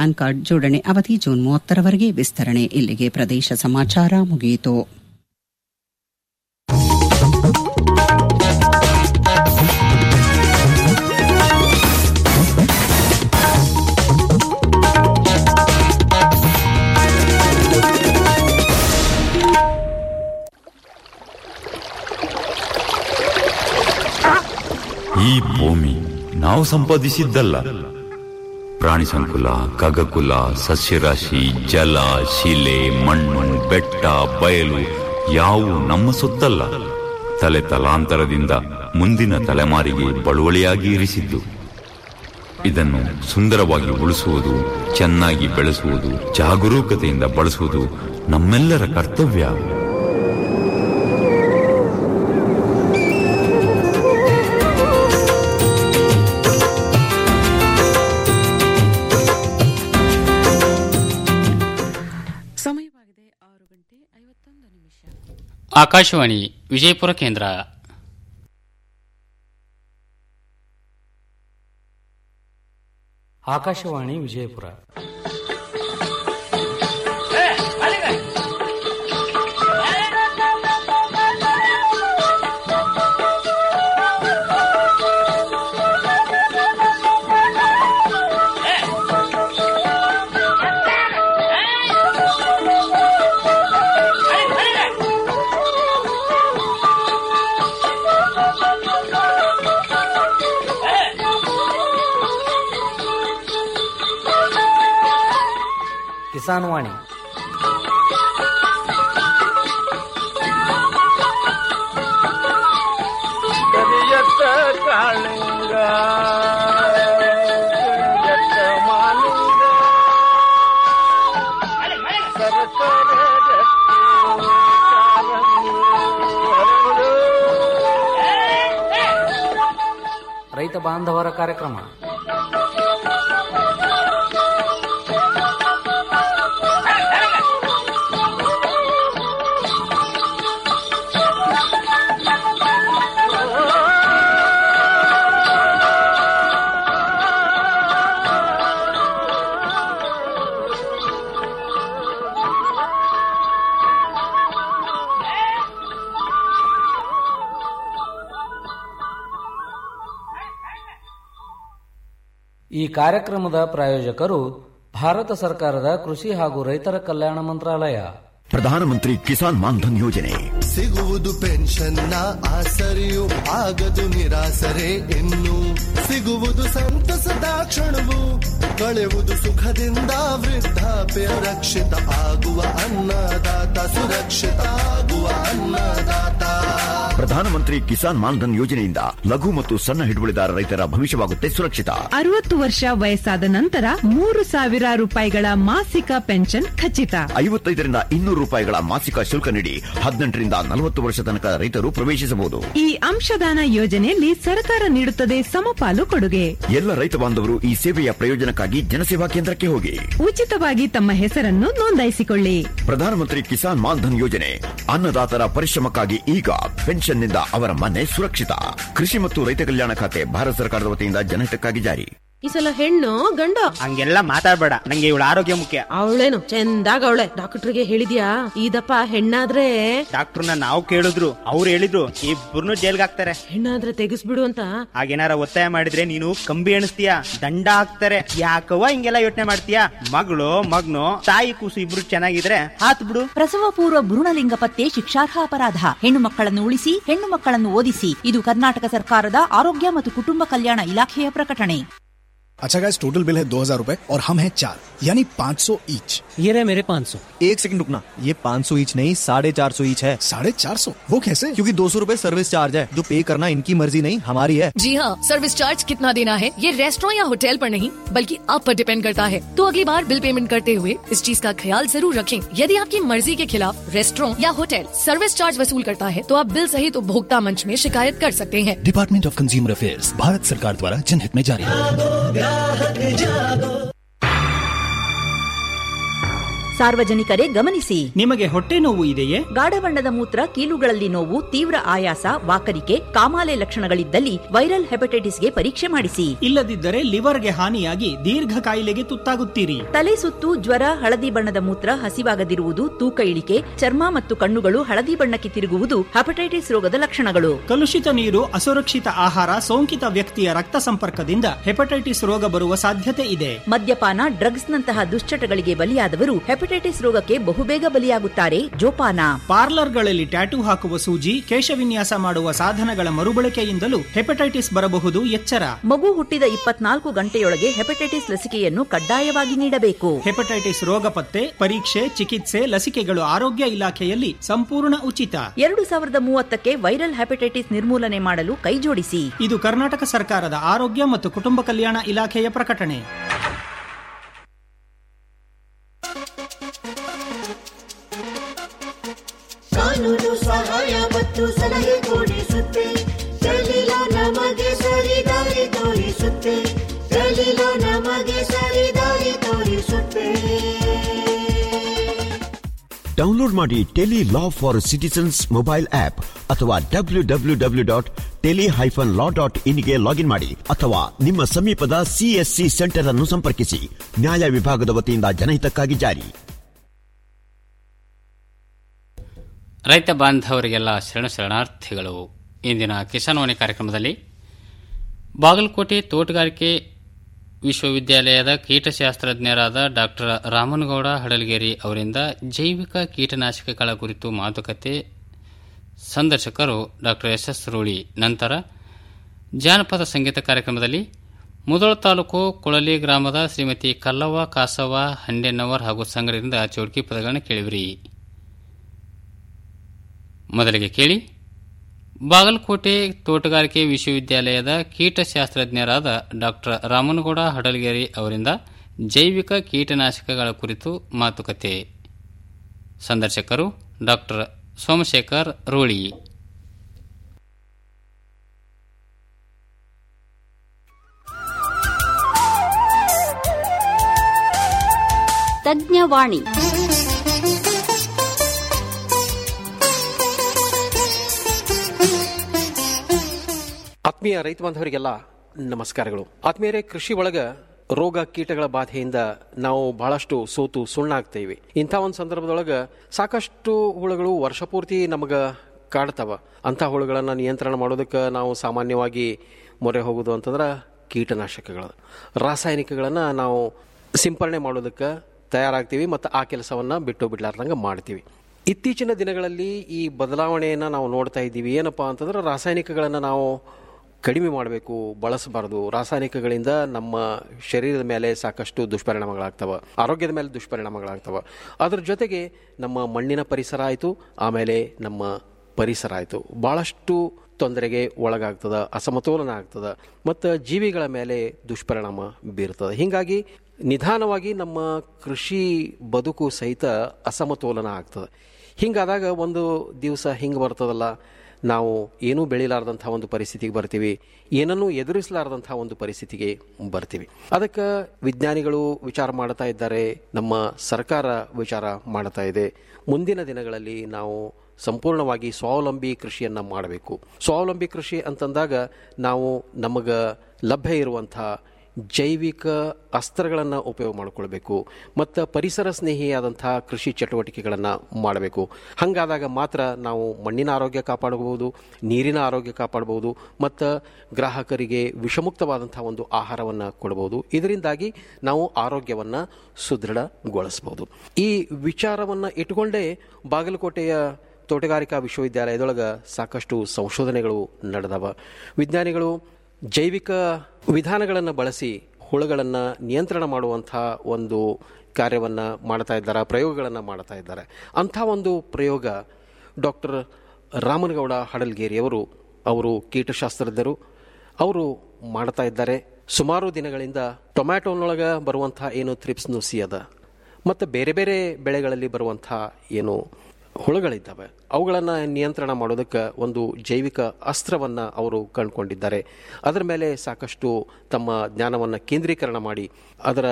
PAN card ಜೋಡಣೆ ಅವಧಿ June ಮೂವತ್ತರವರೆಗೆ ವಿಸ್ತರಣೆ ಇಲ್ಲಿಗೆ ಪ್ರದೇಶ ಸಮಾಚಾರ ಮುಗಿಯಿತು ಈ ಭೂಮಿ ನಾವು ಸಂಪಾದಿಸಿದ್ದಲ್ಲ ಪ್ರಾಣಿ ಸಂಕುಲ ಖಗಕುಲ ಸಸ್ಯರಾಶಿ ಜಲ ಶಿಲೆ ಮಣ್ಣು ಬೆಟ್ಟ ಬಯಲು ಯಾವು ನಮ್ಮ ಸೊತ್ತಲ್ಲ ತಲೆ ತಲಾಂತರದಿಂದ ಮುಂದಿನ ತಲೆಮಾರಿಗೆ ಬಳುವಳಿಯಾಗಿ ಇರಿಸಿದ್ದು ಇದನ್ನು ಸುಂದರವಾಗಿ ಉಳಿಸುವುದು ಚೆನ್ನಾಗಿ ಬೆಳೆಸುವುದು ಜಾಗರೂಕತೆಯಿಂದ ಬಳಸುವುದು ನಮ್ಮೆಲ್ಲರ ಕರ್ತವ್ಯ ಸಮಯವಾಗಿದೆ ಆರು ಗಂಟೆ ಐವತ್ತೊಂದು ನಿಮಿಷ ಆಕಾಶವಾಣಿ ವಿಜಯಪುರ ಕೇಂದ್ರ ಆಕಾಶವಾಣಿ ವಿಜಯಪುರ ಕಿಸಾನ್ ವಾಣಿ ಕರಿಯತ್ತ ಕಾಳಿಂಗ ಕರಿಯತ್ತ ಮಾಲಿಂಗ ಸರಸರ ರಕ್ತಿ ಕಾಲಂಗಿ ಹರಳು. ರೈತ ಬಾಂಧವರ ಕಾರ್ಯಕ್ರಮ ಈ ಕಾರ್ಯಕ್ರಮದ ಪ್ರಾಯೋಜಕರು ಭಾರತ ಸರ್ಕಾರದ ಕೃಷಿ ಹಾಗೂ ರೈತರ ಕಲ್ಯಾಣ ಮಂತ್ರಾಲಯ ಪ್ರಧಾನಮಂತ್ರಿ ಕಿಸಾನ್ ಮಾನ್ಧನ್ ಯೋಜನೆ ಸಿಗುವುದು ಪೆನ್ಷನ್ನ ಆಸರೆಯು ಆಗದು ನಿರಾಸರೆ ಇನ್ನು ಸಿಗುವುದು ಸಂತಸದ ಕ್ಷಣವು ಕಳೆವುದು ಸುಖದಿಂದ ವೃದ್ಧಾಪ್ಯ ರಕ್ಷಿತ ಆಗುವ ಅನ್ನದಾತ ಸುರಕ್ಷಿತ ಆಗುವ ಅನ್ನದಾತ ಪ್ರಧಾನಮಂತ್ರಿ ಕಿಸಾನ್ ಮಾನ್ಧನ್ ಯೋಜನೆಯಿಂದ ಲಘು ಮತ್ತು ಸಣ್ಣ ಹಿಡುವಳಿದಾರ ರೈತರ ಭವಿಷ್ಯವಾಗುತ್ತೆ ಸುರಕ್ಷಿತ ಅರವತ್ತು ವರ್ಷ ವಯಸ್ಸಾದ ನಂತರ ಮೂರು ಸಾವಿರ ರೂಪಾಯಿಗಳ ಮಾಸಿಕ ಪೆನ್ಷನ್ ಖಚಿತ ಐವತ್ತೈದರಿಂದ ಇನ್ನೂರು ರೂಪಾಯಿಗಳ ಮಾಸಿಕ ಶುಲ್ಕ ನೀಡಿ ಹದಿನೆಂಟರಿಂದ ನಲವತ್ತು ವರ್ಷ ತನಕ ರೈತರು ಪ್ರವೇಶಿಸಬಹುದು ಈ ಅಂಶದಾನ ಯೋಜನೆಯಲ್ಲಿ ಸರ್ಕಾರ ನೀಡುತ್ತದೆ ಸಮಪಾಲು ಕೊಡುಗೆ ಎಲ್ಲ ರೈತ ಬಾಂಧವರು ಈ ಸೇವೆಯ ಪ್ರಯೋಜನಕ್ಕಾಗಿ ಜನಸೇವಾ ಕೇಂದ್ರಕ್ಕೆ ಹೋಗಿ ಉಚಿತವಾಗಿ ತಮ್ಮ ಹೆಸರನ್ನು ನೋಂದಾಯಿಸಿಕೊಳ್ಳಿ ಪ್ರಧಾನಮಂತ್ರಿ ಕಿಸಾನ್ ಮಾನ್ಧನ್ ಯೋಜನೆ ಅನ್ನದಾತರ ಪರಿಶ್ರಮಕ್ಕಾಗಿ ಈಗ ಪೆನ್ಷನ್ನಿಂದ ಅವರ ಮನೆ ಸುರಕ್ಷಿತ ಕೃಷಿ ಮತ್ತು ರೈತ ಕಲ್ಯಾಣ ಖಾತೆ ಭಾರತ ಸರ್ಕಾರದ ವತಿಯಿಂದ ಜನಹಿತಕ್ಕಾಗಿ ಜಾರಿ ಈ ಸಲ ಹೆಣ್ಣು ಗಂಡು ಹಂಗೆಲ್ಲ ಮಾತಾಡ್ಬೇಡ ನಂಗೆ ಇವಳ ಆರೋಗ್ಯ ಮುಖ್ಯ ಅವಳೇನು ಚಂದಾಗ ಅವಳೆ ಡಾಕ್ಟರ್ಗೆ ಹೇಳಿದ್ಯಾ ಇದಪ್ಪ ಹೆಣ್ಣಾದ್ರೆ ಡಾಕ್ಟರ್ನ ನಾವು ಕೇಳಿದ್ರು ಅವ್ರು ಹೇಳಿದ್ರು ಇಬ್ಬರನ್ನು ಜೈಲ್ಗೆ ಹಾಕ್ತಾರೆ ಹೆಣ್ಣಾದ್ರೆ ತೆಗಿಸ್ಬಿಡು ಅಂತ ಹಾಗೇನಾರ ಒತ್ತಾಯ ಮಾಡಿದ್ರೆ ನೀನು ಕಂಬಿ ಎಣಿಸ್ತೀಯ ದಂಡ ಹಾಕ್ತಾರೆ ಯಾಕವ್ವ ಹಿಂಗೆಲ್ಲ ಯೋಚನೆ ಮಾಡ್ತೀಯ ಮಗಳು ಮಗ್ನು ತಾಯಿ ಕೂಸು ಇಬ್ರು ಚೆನ್ನಾಗಿದ್ರೆ ಹಾತ್ ಬಿಡು ಪ್ರಸವ ಪೂರ್ವ ಭ್ರೂಣಲಿಂಗ ಪತ್ತೆ ಶಿಕ್ಷಾರ್ಹ ಅಪರಾಧ ಹೆಣ್ಣು ಮಕ್ಕಳನ್ನು ಉಳಿಸಿ ಹೆಣ್ಣು ಮಕ್ಕಳನ್ನು ಓದಿಸಿ ಇದು ಕರ್ನಾಟಕ ಸರ್ಕಾರದ ಆರೋಗ್ಯ ಮತ್ತು ಕುಟುಂಬ ಕಲ್ಯಾಣ ಇಲಾಖೆಯ ಪ್ರಕಟಣೆ अच्छा गाइस टोटल बिल है दो हजार रूपए और हम हैं चार यानी पाँच सौ ईच ये रहे मेरे पाँच सौ एक सेकंड रुकना ये पाँच सौ ईच नहीं साढ़े चार सौ ईच है साढ़े चार सौ वो कैसे क्योंकि दो सौ रूपए सर्विस चार्ज है जो पे करना इनकी मर्जी नहीं हमारी है जी हाँ सर्विस चार्ज कितना देना है ये रेस्टोरेंट या होटल पर नहीं बल्कि आप पर डिपेंड करता है तो अगली बार बिल पेमेंट करते हुए इस चीज का ख्याल जरूर रखें यदि आपकी मर्जी के खिलाफ रेस्टोरेंट या होटल सर्विस चार्ज वसूल करता है तो आप बिल सहित उपभोक्ता मंच में शिकायत कर सकते हैं department of consumer affairs Bharat सरकार द्वारा जनहित में जारी ಸಾರ್ವಜನಿಕರೇ ಗಮನಿಸಿ ನಿಮಗೆ ಹೊಟ್ಟೆ ನೋವು ಇದೆಯೇ ಗಾಢ ಬಣ್ಣದ ಮೂತ್ರ ಕೀಲುಗಳಲ್ಲಿ ನೋವು ತೀವ್ರ ಆಯಾಸ ವಾಕರಿಕೆ ಕಾಮಾಲೆ ಲಕ್ಷಣಗಳಿದ್ದಲ್ಲಿ ವೈರಲ್ ಹೆಪಟೈಟಿಸ್ಗೆ ಪರೀಕ್ಷೆ ಮಾಡಿಸಿ ಇಲ್ಲದಿದ್ದರೆ ಲಿವರ್ಗೆ ಹಾನಿಯಾಗಿ ದೀರ್ಘ ಕಾಯಿಲೆಗೆ ತುತ್ತಾಗುತ್ತೀರಿ ತಲೆ ಸುತ್ತು ಜ್ವರ ಹಳದಿ ಬಣ್ಣದ ಮೂತ್ರ ಹಸಿವಾಗದಿರುವುದು ತೂಕ ಇಳಿಕೆ ಚರ್ಮ ಮತ್ತು ಕಣ್ಣುಗಳು ಹಳದಿ ಬಣ್ಣಕ್ಕೆ ತಿರುಗುವುದು ಹೆಪಟೈಟಿಸ್ ರೋಗದ ಲಕ್ಷಣಗಳು ಕಲುಷಿತ ನೀರು ಅಸುರಕ್ಷಿತ ಆಹಾರ ಸೋಂಕಿತ ವ್ಯಕ್ತಿಯ ರಕ್ತ ಸಂಪರ್ಕದಿಂದ ಹೆಪಟೈಟಿಸ್ ರೋಗ ಬರುವ ಸಾಧ್ಯತೆ ಇದೆ ಮದ್ಯಪಾನ ಡ್ರಗ್ಸ್ ನಂತಹ ದುಶ್ಚಟಗಳಿಗೆ ಬಲಿಯಾದವರು ಹೆಪಟೈಟಿಸ್ ರೋಗಕ್ಕೆ ಬಹುಬೇಗ ಬಲಿಯಾಗುತ್ತಾರೆ ಜೋಪಾನ ಪಾರ್ಲರ್ಗಳಲ್ಲಿ ಟ್ಯಾಟೂ ಹಾಕುವ ಸೂಜಿ ಕೇಶವಿನ್ಯಾಸ ಮಾಡುವ ಸಾಧನಗಳ ಮರುಬಳಕೆಯಿಂದಲೂ ಹೆಪಟೈಟಿಸ್ ಬರಬಹುದು ಎಚ್ಚರ ಮಗು ಹುಟ್ಟಿದ ಇಪ್ಪತ್ನಾಲ್ಕು ಗಂಟೆಯೊಳಗೆ ಹೆಪಟೈಟಿಸ್ ಲಸಿಕೆಯನ್ನು ಕಡ್ಡಾಯವಾಗಿ ನೀಡಬೇಕು ಹೆಪಟೈಟಿಸ್ ರೋಗ ಪತ್ತೆ ಪರೀಕ್ಷೆ ಚಿಕಿತ್ಸೆ ಲಸಿಕೆಗಳು ಆರೋಗ್ಯ ಇಲಾಖೆಯಲ್ಲಿ ಸಂಪೂರ್ಣ ಉಚಿತ ಎರಡು ಸಾವಿರದ ಮೂವತ್ತಕ್ಕೆ ವೈರಲ್ ಹೆಪಟೈಟಿಸ್ ನಿರ್ಮೂಲನೆ ಮಾಡಲು ಕೈಜೋಡಿಸಿ ಇದು ಕರ್ನಾಟಕ ಸರ್ಕಾರದ ಆರೋಗ್ಯ ಮತ್ತು ಕುಟುಂಬ ಕಲ್ಯಾಣ ಇಲಾಖೆಯ ಪ್ರಕಟಣೆ ಕಾನೂನು ಸಹಾಯ ಮತ್ತು ಸಲಹೆ ಕೊಡಿಸುತ್ತೆ ದಲಿಲ ನಮಗೆ ಸರಿ ದಾರಿ ತೋರಿಸುತ್ತೆ ದಲಿಲ ನಮಗೆ ಸರಿ ದಾರಿ ತೋರಿಸುತ್ತೆ ಡೌನ್ಲೋಡ್ ಮಾಡಿ tele law for citizens mobile app ಅಥವಾ W W W dot tele hyphen law dot ಇನ್ಗೆ ಲಾಗಿನ್ ಮಾಡಿ ಅಥವಾ ನಿಮ್ಮ ಸಮೀಪದ ಸಿಎಸ್ಸಿ ಸೆಂಟರ್ ಅನ್ನು ಸಂಪರ್ಕಿಸಿ ನ್ಯಾಯ ವಿಭಾಗದ ವತಿಯಿಂದ ಜನಹಿತಕ್ಕಾಗಿ ಜಾರಿ ರೈತ ಬಾಂಧವರಿಗೆಲ್ಲ ಶರಣ ಶರಣಾರ್ಥಿಗಳು ಇಂದಿನ ಕಿಸಾನ್ವಾಣಿ ಕಾರ್ಯಕ್ರಮದಲ್ಲಿ ಬಾಗಲಕೋಟೆ ತೋಟಗಾರಿಕೆ ವಿಶ್ವವಿದ್ಯಾಲಯದ ಕೀಟಶಾಸ್ತ್ರಜ್ಞರಾದ ಡಾಕ್ಟರ್ ರಾಮನಗೌಡ ಹಡಲಗೇರಿ ಅವರಿಂದ ಜೈವಿಕ ಕೀಟನಾಶಕಗಳ ಕುರಿತು ಮಾತುಕತೆ ಸಂದರ್ಶಕರು ಡಾಕ್ಟರ್ ಎಸ್ ಎಸ್ ರೂಳಿ ನಂತರ ಜಾನಪದ ಸಂಗೀತ ಕಾರ್ಯಕ್ರಮದಲ್ಲಿ ಮುದೋಳ ತಾಲೂಕು ಕುಳಲಿ ಗ್ರಾಮದ ಶ್ರೀಮತಿ ಕಲ್ಲವ್ವ ಕಾಸವ್ವ ಹಂಡೆನ್ನವರ್ ಹಾಗೂ ಸಂಗಡದಿಂದ ಚೌಡ್ಕಿ ಪದಗಳನ್ನು ಕೇಳಿವಿರಿ ಮೊದಲಿಗೆ ಕೇಳಿ ಬಾಗಲಕೋಟೆ ತೋಟಗಾರಿಕೆ ವಿಶ್ವವಿದ್ಯಾಲಯದ ಕೀಟಶಾಸ್ತ್ರಜ್ಞರಾದ ಡಾಕ್ಟರ್ ರಾಮನಗೌಡ ಹಡಲ್ಗೇರಿ ಅವರಿಂದ ಜೈವಿಕ ಕೀಟನಾಶಕಗಳ ಕುರಿತು ಮಾತುಕತೆ ಸಂದರ್ಶಕರು ಡಾಕ್ಟರ್ ಸೋಮಶೇಖರ್ ರೋಳಿ ತಜ್ಞವಾಣಿ ಆತ್ಮೀಯ ರೈತ ಬಾಂಧವರಿಗೆಲ್ಲ ನಮಸ್ಕಾರಗಳು ಆತ್ಮೀಯರೇ ಕೃಷಿ ಒಳಗ ರೋಗ ಕೀಟಗಳ ಬಾಧೆಯಿಂದ ನಾವು ಬಹಳಷ್ಟು ಸೋತು ಸುಣ್ಣಾಗ್ತೇವೆ ಇಂಥ ಒಂದು ಸಂದರ್ಭದೊಳಗ ಸಾಕಷ್ಟು ಹುಳುಗಳು ವರ್ಷಪೂರ್ತಿ ನಮಗ ಕಾಡ್ತಾವ ಅಂಥ ಹುಳುಗಳನ್ನು ನಿಯಂತ್ರಣ ಮಾಡೋದಕ್ಕೆ ನಾವು ಸಾಮಾನ್ಯವಾಗಿ ಮೊರೆ ಹೋಗೋದು ಅಂತಂದ್ರೆ ಕೀಟನಾಶಕಗಳು ರಾಸಾಯನಿಕಗಳನ್ನು ನಾವು ಸಿಂಪರಣೆ ಮಾಡೋದಕ್ಕೆ ತಯಾರಾಗ್ತೀವಿ ಮತ್ತು ಆ ಕೆಲಸವನ್ನು ಬಿಟ್ಟು ಬಿಡ್ಲಾರ್ದಂಗೆ ಮಾಡ್ತೀವಿ ಇತ್ತೀಚಿನ ದಿನಗಳಲ್ಲಿ ಈ ಬದಲಾವಣೆಯನ್ನು ನಾವು ನೋಡ್ತಾ ಇದ್ದೀವಿ ಏನಪ್ಪ ಅಂತಂದ್ರೆ ರಾಸಾಯನಿಕಗಳನ್ನು ನಾವು ಕಡಿಮೆ ಮಾಡಬೇಕು ಬಳಸಬಾರ್ದು ರಾಸಾಯನಿಕಗಳಿಂದ ನಮ್ಮ ಶರೀರದ ಮೇಲೆ ಸಾಕಷ್ಟು ದುಷ್ಪರಿಣಾಮಗಳಾಗ್ತವೆ ಆರೋಗ್ಯದ ಮೇಲೆ ದುಷ್ಪರಿಣಾಮಗಳಾಗ್ತವೆ ಅದ್ರ ಜೊತೆಗೆ ನಮ್ಮ ಮಣ್ಣಿನ ಪರಿಸರ ಆಯಿತು ಆಮೇಲೆ ನಮ್ಮ ಪರಿಸರ ಆಯಿತು ಭಾಳಷ್ಟು ತೊಂದರೆಗೆ ಒಳಗಾಗ್ತದೆ ಅಸಮತೋಲನ ಆಗ್ತದೆ ಮತ್ತು ಜೀವಿಗಳ ಮೇಲೆ ದುಷ್ಪರಿಣಾಮ ಬೀರ್ತದೆ ಹೀಗಾಗಿ ನಿಧಾನವಾಗಿ ನಮ್ಮ ಕೃಷಿ ಬದುಕು ಸಹಿತ ಅಸಮತೋಲನ ಆಗ್ತದೆ ಹಿಂಗಾದಾಗ ಒಂದು ದಿವಸ ಹಿಂಗೆ ಬರ್ತದಲ್ಲ ನಾವು ಏನೂ ಬೆಳಿಲಾರ್ದಂಥ ಒಂದು ಪರಿಸ್ಥಿತಿಗೆ ಬರ್ತೀವಿ ಏನನ್ನೂ ಎದುರಿಸಲಾರ್ದಂಥ ಒಂದು ಪರಿಸ್ಥಿತಿಗೆ ಬರ್ತೀವಿ ಅದಕ್ಕೆ ವಿಜ್ಞಾನಿಗಳು ವಿಚಾರ ಮಾಡ್ತಾ ಇದ್ದಾರೆ ನಮ್ಮ ಸರ್ಕಾರ ವಿಚಾರ ಮಾಡ್ತಾ ಇದೆ ಮುಂದಿನ ದಿನಗಳಲ್ಲಿ ನಾವು ಸಂಪೂರ್ಣವಾಗಿ ಸ್ವಾವಲಂಬಿ ಕೃಷಿಯನ್ನು ಮಾಡಬೇಕು ಸ್ವಾವಲಂಬಿ ಕೃಷಿ ಅಂತಂದಾಗ ನಾವು ನಮಗೆ ಲಭ್ಯ ಇರುವಂಥ ಜೈವಿಕ ಅಸ್ತ್ರಗಳನ್ನು ಉಪಯೋಗ ಮಾಡಿಕೊಳ್ಬೇಕು ಮತ್ತು ಪರಿಸರ ಸ್ನೇಹಿಯಾದಂಥ ಕೃಷಿ ಚಟುವಟಿಕೆಗಳನ್ನು ಮಾಡಬೇಕು ಹಾಗಾದಾಗ ಮಾತ್ರ ನಾವು ಮಣ್ಣಿನ ಆರೋಗ್ಯ ಕಾಪಾಡಬಹುದು ನೀರಿನ ಆರೋಗ್ಯ ಕಾಪಾಡಬಹುದು ಮತ್ತು ಗ್ರಾಹಕರಿಗೆ ವಿಷಮುಕ್ತವಾದಂಥ ಒಂದು ಆಹಾರವನ್ನು ಕೊಡಬಹುದು ಇದರಿಂದಾಗಿ ನಾವು ಆರೋಗ್ಯವನ್ನು ಸುದೃಢಗೊಳಿಸಬಹುದು ಈ ವಿಚಾರವನ್ನು ಇಟ್ಕೊಂಡೇ ಬಾಗಲಕೋಟೆಯ ತೋಟಗಾರಿಕಾ ವಿಶ್ವವಿದ್ಯಾಲಯದೊಳಗೆ ಸಾಕಷ್ಟು ಸಂಶೋಧನೆಗಳು ನಡೆದವ ವಿಜ್ಞಾನಿಗಳು ಜೈವಿಕ ವಿಧಾನಗಳನ್ನು ಬಳಸಿ ಹುಳುಗಳನ್ನು ನಿಯಂತ್ರಣ ಮಾಡುವಂಥ ಒಂದು ಕಾರ್ಯವನ್ನು ಮಾಡ್ತಾ ಇದ್ದಾರೆ ಪ್ರಯೋಗಗಳನ್ನು ಮಾಡ್ತಾ ಇದ್ದಾರೆ ಅಂಥ ಒಂದು ಪ್ರಯೋಗ ಡಾಕ್ಟರ್ ರಾಮನಗೌಡ ಹಡಲ್ಗೇರಿಯವರು ಅವರು ಕೀಟಶಾಸ್ತ್ರಜ್ಞರು ಅವರು ಮಾಡ್ತಾ ಇದ್ದಾರೆ ಸುಮಾರು ದಿನಗಳಿಂದ ಟೊಮ್ಯಾಟೋನೊಳಗೆ ಬರುವಂಥ ಏನು ಥ್ರಿಪ್ಸ್ ನುಸಿ ಅದ ಮತ್ತು ಬೇರೆ ಬೇರೆ ಬೆಳೆಗಳಲ್ಲಿ ಬರುವಂಥ ಏನು ಹುಳುಗಳಿದ್ದಾವೆ ಅವುಗಳನ್ನು ನಿಯಂತ್ರಣ ಮಾಡೋದಕ್ಕೆ ಒಂದು ಜೈವಿಕ ಅಸ್ತ್ರವನ್ನು ಅವರು ಕಂಡುಕೊಂಡಿದ್ದಾರೆ ಅದರ ಮೇಲೆ ಸಾಕಷ್ಟು ತಮ್ಮ ಜ್ಞಾನವನ್ನು ಕೇಂದ್ರೀಕರಣ ಮಾಡಿ ಅದರ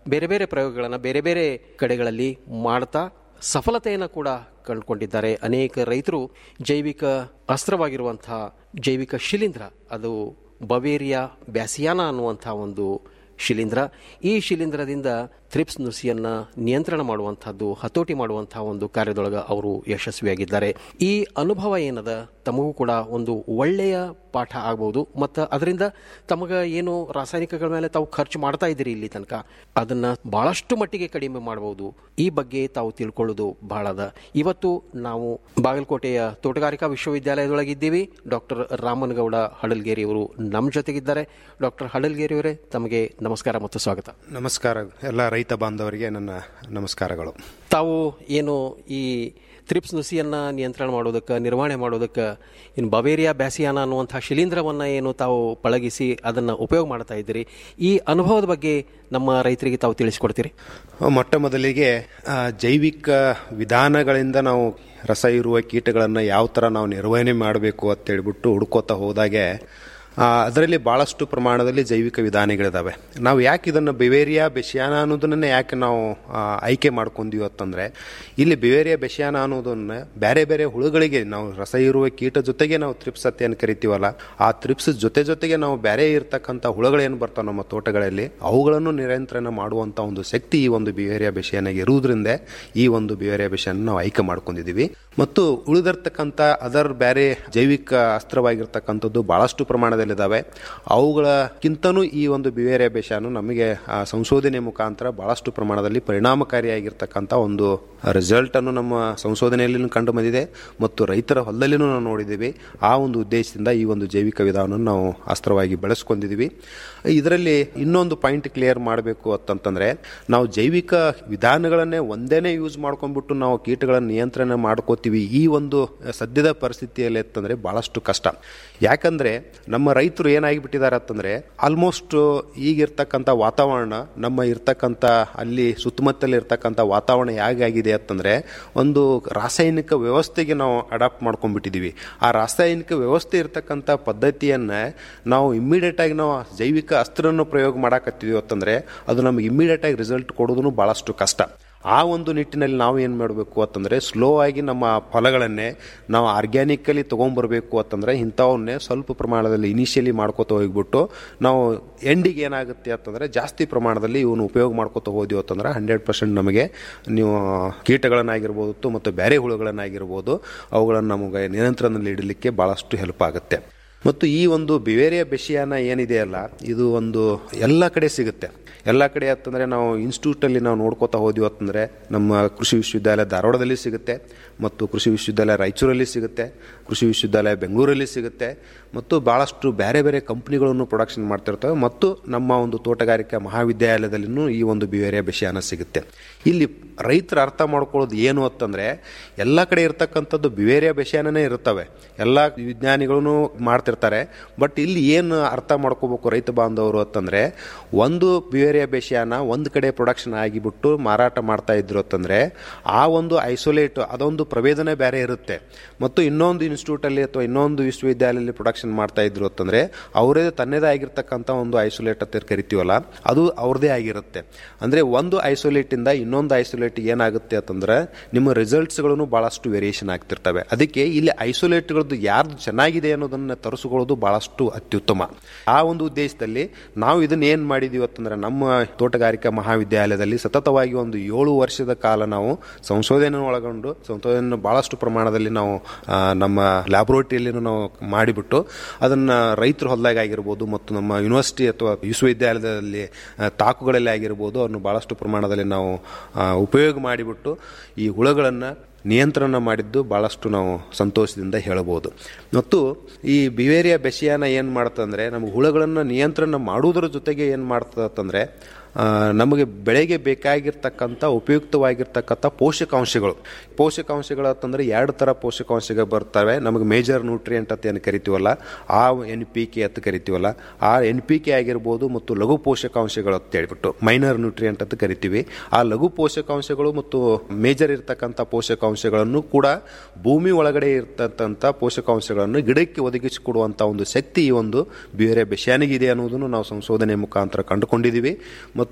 ಬೇರೆ ಬೇರೆ ಪ್ರಯೋಗಗಳನ್ನು ಬೇರೆ ಬೇರೆ ಕಡೆಗಳಲ್ಲಿ ಮಾಡ್ತಾ ಸಫಲತೆಯನ್ನು ಕೂಡ ಕಂಡುಕೊಂಡಿದ್ದಾರೆ ಅನೇಕ ರೈತರು ಜೈವಿಕ ಅಸ್ತ್ರವಾಗಿರುವಂತಹ ಜೈವಿಕ ಶಿಲೀಂಧ್ರ ಅದು ಬವೇರಿಯಾ ಬ್ಯಾಸಿಯಾನ ಅನ್ನುವಂಥ ಒಂದು ಶಿಲೀಂಧ್ರ ಈ ಶಿಲೀಂಧ್ರದಿಂದ ಥ್ರಿಪ್ಸ್ ನುಸಿಯನ್ನ ನಿಯಂತ್ರಣ ಮಾಡುವಂತಹದ್ದು ಹತೋಟಿ ಮಾಡುವಂತಹ ಒಂದು ಕಾರ್ಯದೊಳಗೆ ಅವರು ಯಶಸ್ವಿಯಾಗಿದ್ದಾರೆ ಈ ಅನುಭವ ಏನದ ತಮಗೂ ಕೂಡ ಒಂದು ಒಳ್ಳೆಯ ಪಾಠ ಆಗ್ಬೋದು ಮತ್ತು ಅದರಿಂದ ತಮಗ ಏನು ರಾಸಾಯನಿಕಗಳ ಮೇಲೆ ತಾವು ಖರ್ಚು ಮಾಡ್ತಾ ಇದ್ದೀರಿ ಇಲ್ಲಿ ತನಕ ಅದನ್ನ ಬಹಳಷ್ಟು ಮಟ್ಟಿಗೆ ಕಡಿಮೆ ಮಾಡಬಹುದು ಈ ಬಗ್ಗೆ ತಾವು ತಿಳ್ಕೊಳ್ಳೋದು ಬಹಳ ಅದ ಇವತ್ತು ನಾವು ಬಾಗಲಕೋಟೆಯ ತೋಟಗಾರಿಕಾ ವಿಶ್ವವಿದ್ಯಾಲಯದೊಳಗಿದ್ದೀವಿ ಡಾಕ್ಟರ್ ರಾಮನಗೌಡ ಹಡಲ್ಗೇರಿ ಅವರು ನಮ್ಮ ಜೊತೆಗಿದ್ದಾರೆ ಡಾಕ್ಟರ್ ಹಡಲ್ಗೇರಿ ಅವರೇ ತಮಗೆ ನಮಸ್ಕಾರ ಮತ್ತು ಸ್ವಾಗತ ನಮಸ್ಕಾರ ಎಲ್ಲ ರೈತ ಬಾಂಧವರಿಗೆ ನನ್ನ ನಮಸ್ಕಾರಗಳು ತಾವು ಏನು ಈ ಥ್ರಿಪ್ಸ್ ನುಸಿಯನ್ನ ನಿಯಂತ್ರಣ ಮಾಡೋದಕ್ಕೆ ನಿರ್ವಹಣೆ ಮಾಡೋದಕ್ಕೆ ಇನ್ನು ಬವೇರಿಯಾ ಬ್ಯಾಸಿಯಾನ ಅನ್ನುವಂಥ ಶಿಲೀಂಧ್ರವನ್ನು ಏನು ತಾವು ಪಳಗಿಸಿ ಅದನ್ನು ಉಪಯೋಗ ಮಾಡ್ತಾ ಇದ್ದೀರಿ ಈ ಅನುಭವದ ಬಗ್ಗೆ ನಮ್ಮ ರೈತರಿಗೆ ತಾವು ತಿಳಿಸ್ಕೊಡ್ತೀರಿ ಮೊಟ್ಟ ಮೊದಲಿಗೆ ಆ, ಜೈವಿಕ ವಿಧಾನಗಳಿಂದ ನಾವು ರಸ ಇರುವ ಕೀಟಗಳನ್ನು ಯಾವ ಥರ ನಾವು ನಿರ್ವಹಣೆ ಮಾಡಬೇಕು ಅಂತೇಳ್ಬಿಟ್ಟು ಹುಡ್ಕೋತಾ ಹೋದಾಗೆ ಆ, ಅದರಲ್ಲಿ ಭಾಳಷ್ಟು ಪ್ರಮಾಣದಲ್ಲಿ ಜೈವಿಕ ವಿಧಾನಗಳಿದಾವೆ ನಾವು ಯಾಕೆ ಇದನ್ನು ಬಿವೇರಿಯಾ ಬೆಶಿಯಾನ ಅನ್ನೋದನ್ನೇ ಯಾಕೆ ನಾವು ಆ, ಆಯ್ಕೆ ಮಾಡ್ಕೊಂತೀವಿ ಅಂತಂದರೆ ಇಲ್ಲಿ ಬಿವೇರಿಯಾ ಬೆಶಿಯಾನ ಅನ್ನೋದನ್ನ ಬೇರೆ ಬೇರೆ ಹುಳುಗಳಿಗೆ ನಾವು ರಸ ಇರುವ ಕೀಟ ಜೊತೆಗೆ ನಾವು ತ್ರಿಪ್ಸ್ ಅಂತ ಕರಿತೀವಲ್ಲ ಆ ತ್ರಿಪ್ಸ್ ಜೊತೆ ಜೊತೆಗೆ ನಾವು ಬೇರೆ ಇರ್ತಕ್ಕಂಥ ಹುಳುಗಳೇನು ಬರ್ತಾವೆ ನಮ್ಮ ತೋಟಗಳಲ್ಲಿ ಅವುಗಳನ್ನು ನಿಯಂತ್ರಣ ಮಾಡುವಂಥ ಒಂದು ಶಕ್ತಿ ಈ ಒಂದು ಬಿವೇರಿಯಾ ಬೆಶಿಯಾನಿಗೆ ಇರುವುದರಿಂದ ಈ ಒಂದು ಬಿವೇರಿಯಾ ಬೆಶಿಯನ್ನು ನಾವು ಆಯ್ಕೆ ಮಾಡ್ಕೊಂಡಿದ್ದೀವಿ ಮತ್ತು ಉಳಿದಿರ್ತಕ್ಕಂಥ ಅದರ್ ಬೇರೆ ಜೈವಿಕ ಅಸ್ತ್ರವಾಗಿರ್ತಕ್ಕಂಥದ್ದು ಬಹಳಷ್ಟು ಪ್ರಮಾಣದಲ್ಲಿದ್ದಾವೆ ಅವುಗಳಕ್ಕಿಂತನೂ ಈ ಒಂದು ಬಿವೇರಿಯಾ ಬೆಶಾನು ನಮಗೆ ಆ, ಸಂಶೋಧನೆ ಮುಖಾಂತರ ಬಹಳಷ್ಟು ಪ್ರಮಾಣದಲ್ಲಿ ಪರಿಣಾಮಕಾರಿಯಾಗಿರ್ತಕ್ಕಂಥ ಒಂದು ರಿಸಲ್ಟ್ ಅನ್ನು ನಮ್ಮ ಸಂಶೋಧನೆಯಲ್ಲಿ ಕಂಡು ಬಂದಿದೆ ಮತ್ತು ರೈತರ ಹೊಲದಲ್ಲಿನೂ ನಾವು ನೋಡಿದ್ದೀವಿ ಆ ಒಂದು ಉದ್ದೇಶದಿಂದ ಈ ಒಂದು ಜೈವಿಕ ವಿಧಾನವನ್ನು ನಾವು ಅಸ್ತ್ರವಾಗಿ ಬೆಳೆಸ್ಕೊಂಡಿದ್ದೀವಿ ಇದರಲ್ಲಿ ಇನ್ನೊಂದು ಪಾಯಿಂಟ್ ಕ್ಲಿಯರ್ ಮಾಡಬೇಕು ಅಂತಂತಂದ್ರೆ ನಾವು ಜೈವಿಕ ವಿಧಾನಗಳನ್ನೇ ಒಂದೇನೆ ಯೂಸ್ ಮಾಡ್ಕೊಂಡ್ಬಿಟ್ಟು ನಾವು ಕೀಟಗಳನ್ನು ನಿಯಂತ್ರಣ ಮಾಡ್ಕೋತೀವಿ ಈ ಒಂದು ಸದ್ಯದ ಪರಿಸ್ಥಿತಿಯಲ್ಲಿ ಅಂತಂದ್ರೆ ಬಹಳಷ್ಟು ಕಷ್ಟ ಯಾಕಂದ್ರೆ ನಮ್ಮ ರೈತರು ಏನಾಗಿಬಿಟ್ಟಿದ್ದಾರೆ ಅಂತಂದ್ರೆ ಆಲ್ಮೋಸ್ಟ್ ಈಗಿರ್ತಕ್ಕಂಥ ವಾತಾವರಣ ನಮ್ಮ ಇರ್ತಕ್ಕಂಥ ಅಲ್ಲಿ ಸುತ್ತಮುತ್ತಲ ಇರ್ತಕ್ಕಂಥ ವಾತಾವರಣ ಹೇಗಾಗಿದೆ ಅಂತಂದ್ರೆ ಒಂದು ರಾಸಾಯನಿಕ ವ್ಯವಸ್ಥೆಗೆ ನಾವು ಅಡಾಪ್ಟ್ ಮಾಡ್ಕೊಂಡ್ಬಿಟ್ಟಿದೀವಿ ಆ ರಾಸಾಯನಿಕ ವ್ಯವಸ್ಥೆ ಇರ್ತಕ್ಕಂಥ ಪದ್ಧತಿಯನ್ನ ನಾವು ಇಮ್ಮಿಡಿಯೇಟ್ ಆಗಿ ನಾವು ಜೈವಿಕ ಅಸ್ತ್ರವನ್ನು ಪ್ರಯೋಗ ಮಾಡಾಕತ್ತೀವಿ ಅಂತಂದ್ರೆ ಅದು ನಮ್ಗೆ ಇಮ್ಮಿಡಿಯೇಟ್ ಆಗಿ ರಿಸಲ್ಟ್ ಕೊಡೋದು ಬಹಳಷ್ಟು ಕಷ್ಟ ಆ ಒಂದು ನಿಟ್ಟಿನಲ್ಲಿ ನಾವು ಏನು ಮಾಡಬೇಕು ಅಂತಂದರೆ ಸ್ಲೋ ಆಗಿ ನಮ್ಮ ಫಲಗಳನ್ನೇ ನಾವು ಆರ್ಗ್ಯಾನಿಕಲಿ ತೊಗೊಂಬರ್ಬೇಕು ಅಂತಂದರೆ ಇಂಥವನ್ನೇ ಸ್ವಲ್ಪ ಪ್ರಮಾಣದಲ್ಲಿ ಇನಿಷಿಯಲಿ ಮಾಡ್ಕೋತ ಹೋಗ್ಬಿಟ್ಟು ನಾವು ಎಂಡಿಗೆ ಏನಾಗುತ್ತೆ ಅಂತಂದರೆ ಜಾಸ್ತಿ ಪ್ರಮಾಣದಲ್ಲಿ ಇವನು ಉಪಯೋಗ ಮಾಡ್ಕೋತ ಹೋದ್ವಿ ಅಂತಂದ್ರೆ ಹಂಡ್ರೆಡ್ ಪರ್ಸೆಂಟ್ ನಮಗೆ ನೀವು ಕೀಟಗಳನ್ನಾಗಿರ್ಬೋದು ಮತ್ತು ಬೇರೆ ಹುಳುಗಳನ್ನಾಗಿರ್ಬೋದು ಅವುಗಳನ್ನು ನಮಗೆ ನಿಯಂತ್ರಣದಲ್ಲಿ ಇಡಲಿಕ್ಕೆ ಭಾಳಷ್ಟು ಹೆಲ್ಪ್ ಆಗುತ್ತೆ ಮತ್ತು ಈ ಒಂದು ಬಿವೇರಿಯಾ ಬೆಶಿಯಾನ ಏನಿದೆಯಲ್ಲ ಇದು ಒಂದು ಎಲ್ಲ ಕಡೆ ಸಿಗುತ್ತೆ ಎಲ್ಲ ಕಡೆ ಅಂತಂದರೆ ನಾವು ಇನ್ಸ್ಟಿಟ್ಯೂಟಲ್ಲಿ ನಾವು ನೋಡ್ಕೋತಾ ಹೋದ್ವಿ ಅಂತಂದರೆ ನಮ್ಮ ಕೃಷಿ ವಿಶ್ವವಿದ್ಯಾಲಯ ಧಾರವಾಡದಲ್ಲಿ ಸಿಗುತ್ತೆ ಮತ್ತು ಕೃಷಿ ವಿಶ್ವವಿದ್ಯಾಲಯ ರಾಯಚೂರಲ್ಲಿ ಸಿಗುತ್ತೆ ಕೃಷಿ ವಿಶ್ವವಿದ್ಯಾಲಯ ಬೆಂಗಳೂರಲ್ಲಿ ಸಿಗುತ್ತೆ ಮತ್ತು ಭಾಳಷ್ಟು ಬೇರೆ ಬೇರೆ ಕಂಪ್ನಿಗಳನ್ನು ಪ್ರೊಡಕ್ಷನ್ ಮಾಡ್ತಿರ್ತವೆ ಮತ್ತು ನಮ್ಮ ಒಂದು ತೋಟಗಾರಿಕಾ ಮಹಾವಿದ್ಯಾಲಯದಲ್ಲಿನೂ ಈ ಒಂದು ಬಿವೇರಿಯಾ ಬೆಶಿಯಾನ ಸಿಗುತ್ತೆ ಇಲ್ಲಿ ರೈತರು ಅರ್ಥ ಮಾಡ್ಕೊಳ್ಳೋದು ಏನು ಅಂತಂದರೆ ಎಲ್ಲ ಕಡೆ ಇರ್ತಕ್ಕಂಥದ್ದು ಬಿವೇರಿಯಾ ಬೆಶಿಯಾನನೇ ಇರ್ತವೆ ಎಲ್ಲ ವಿಜ್ಞಾನಿಗಳು ಮಾಡ್ತಿರ್ತಾರೆ ಬಟ್ ಇಲ್ಲಿ ಏನು ಅರ್ಥ ಮಾಡ್ಕೋಬೇಕು ರೈತ ಬಾಂಧವರು ಅಂತಂದರೆ ಒಂದು ಬಿವೇರಿಯಾ ಬೆಶಿಯಾನ ಒಂದು ಕಡೆ ಪ್ರೊಡಕ್ಷನ್ ಆಗಿಬಿಟ್ಟು ಮಾರಾಟ ಮಾಡ್ತಾ ಇದ್ರು ಅಂತಂದರೆ ಆ ಒಂದು ಐಸೋಲೇಟ್ ಅದೊಂದು ಪ್ರಭೇದನೆ ಬೇರೆ ಇರುತ್ತೆ ಮತ್ತು ಇನ್ನೊಂದು ಇನ್ಸ್ಟಿಟ್ಯೂಟಲ್ಲಿ ಅಥವಾ ಇನ್ನೊಂದು ವಿಶ್ವವಿದ್ಯಾಲಯದಲ್ಲಿ ಪ್ರೊಡಕ್ಷನ್ ಮಾಡ್ತಾ ಇದ್ರು ಅಂತಂದರೆ ಅವರೇ ತನ್ನದೇ ಆಗಿರ್ತಕ್ಕಂಥ ಒಂದು ಐಸೋಲೇಟ್ ಅಂತ ಕರಿತೀವಲ್ಲ ಅದು ಅವ್ರದೇ ಆಗಿರುತ್ತೆ ಅಂದರೆ ಒಂದು ಐಸೋಲೇಟಿಂದ ಇನ್ನೊಂದು ಐಸೋಲೇಟ್ ಏನಾಗುತ್ತೆ ಅಂತಂದ್ರೆ ನಿಮ್ಮ ರಿಸಲ್ಟ್ಸ್ಗಳನ್ನು ಭಾಳಷ್ಟು ವೇರಿಯೇಷನ್ ಆಗ್ತಿರ್ತವೆ ಅದಕ್ಕೆ ಇಲ್ಲಿ ಐಸೋಲೇಟ್ಗಳದ್ದು ಯಾರ್ದು ಚೆನ್ನಾಗಿದೆ ಅನ್ನೋದನ್ನು ತರಿಸ್ಕೊಳ್ಳೋದು ಭಾಳಷ್ಟು ಅತ್ಯುತ್ತಮ ಆ ಒಂದು ಉದ್ದೇಶದಲ್ಲಿ ನಾವು ಇದನ್ನ ಏನು ಮಾಡಿದೀವಿ ಅಂತಂದ್ರೆ ನಮ್ಮ ತೋಟಗಾರಿಕಾ ಮಹಾವಿದ್ಯಾಲಯದಲ್ಲಿ ಸತತವಾಗಿ ಒಂದು ಏಳು ವರ್ಷದ ಕಾಲ ನಾವು ಸಂಶೋಧನೆ ಒಳಗೊಂಡು ಸಂಶೋಧನೆ ಭಾಳಷ್ಟು ಪ್ರಮಾಣದಲ್ಲಿ ನಾವು ಆ, ನಮ್ಮ ಲ್ಯಾಬೊರೇಟರಿಯಲ್ಲಿ ನಾವು ಮಾಡಿಬಿಟ್ಟು ಅದನ್ನ ರೈತರ ಹೊಲದಾಗ ಆಗಿರ್ಬೋದು ಮತ್ತು ನಮ್ಮ ಯೂನಿವರ್ಸಿಟಿ ಅಥವಾ ವಿಶ್ವವಿದ್ಯಾಲಯದಲ್ಲಿ ಆ, ತಾಕುಗಳಲ್ಲಿ ಆಗಿರ್ಬೋದು ಅವನ್ನು ಭಾಳಷ್ಟು ಪ್ರಮಾಣದಲ್ಲಿ ನಾವು ಆ, ಉಪಯೋಗ ಮಾಡಿಬಿಟ್ಟು ಈ ಹುಳುಗಳನ್ನು ನಿಯಂತ್ರಣ ಮಾಡಿದ್ದು ಭಾಳಷ್ಟು ನಾವು ಸಂತೋಷದಿಂದ ಹೇಳಬಹುದು ಮತ್ತು ಈ ಬಿವೇರಿಯಾ ಬೆಸಿಯಾನ ಏನು ಮಾಡ್ತಂದ್ರೆ ನಮಗೆ ಹುಳುಗಳನ್ನು ನಿಯಂತ್ರಣ ಮಾಡುವುದರ ಜೊತೆಗೆ ಏನು ಮಾಡ್ತದಂದ್ರೆ ಆ, ನಮಗೆ ಬೆಳೆಗೆ ಬೇಕಾಗಿರ್ತಕ್ಕಂಥ ಉಪಯುಕ್ತವಾಗಿರ್ತಕ್ಕಂಥ ಪೋಷಕಾಂಶಗಳು ಪೋಷಕಾಂಶಗಳು ಅಂತಂದ್ರೆ ಎರಡು ಥರ ಪೋಷಕಾಂಶಗಳು ಬರ್ತವೆ ನಮಗೆ ಮೇಜರ್ ನ್ಯೂಟ್ರಿಯೆಂಟ್ ಅಂತ ಏನು ಕರಿತೀವಲ್ಲ ಆ ಎನ್ ಪಿ ಕೆ ಅಂತ ಕರಿತೀವಲ್ಲ ಆ ಎನ್ ಪಿ ಕೆ ಆಗಿರ್ಬೋದು ಮತ್ತು ಲಘು ಪೋಷಕಾಂಶಗಳು ಅಂತ ಹೇಳ್ಬಿಟ್ಟು ಮೈನರ್ ನ್ಯೂಟ್ರಿಯೆಂಟ್ ಅಂತ ಕರಿತೀವಿ ಆ ಲಘು ಪೋಷಕಾಂಶಗಳು ಮತ್ತು ಮೇಜರ್ ಇರ್ತಕ್ಕಂಥ ಪೋಷಕಾಂಶಗಳನ್ನು ಕೂಡ ಭೂಮಿ ಒಳಗಡೆ ಇರ್ತಕ್ಕಂಥ ಪೋಷಕಾಂಶಗಳನ್ನು ಗಿಡಕ್ಕೆ ಒದಗಿಸಿಕೊಡುವಂಥ ಒಂದು ಶಕ್ತಿ ಈ ಒಂದು ಬೇರೆ ಬೆಶಾನಿಗಿದೆ ಅನ್ನೋದನ್ನು ನಾವು ಸಂಶೋಧನೆ ಮುಖಾಂತರ ಕಂಡುಕೊಂಡಿದ್ದೀವಿ ಮತ್ತು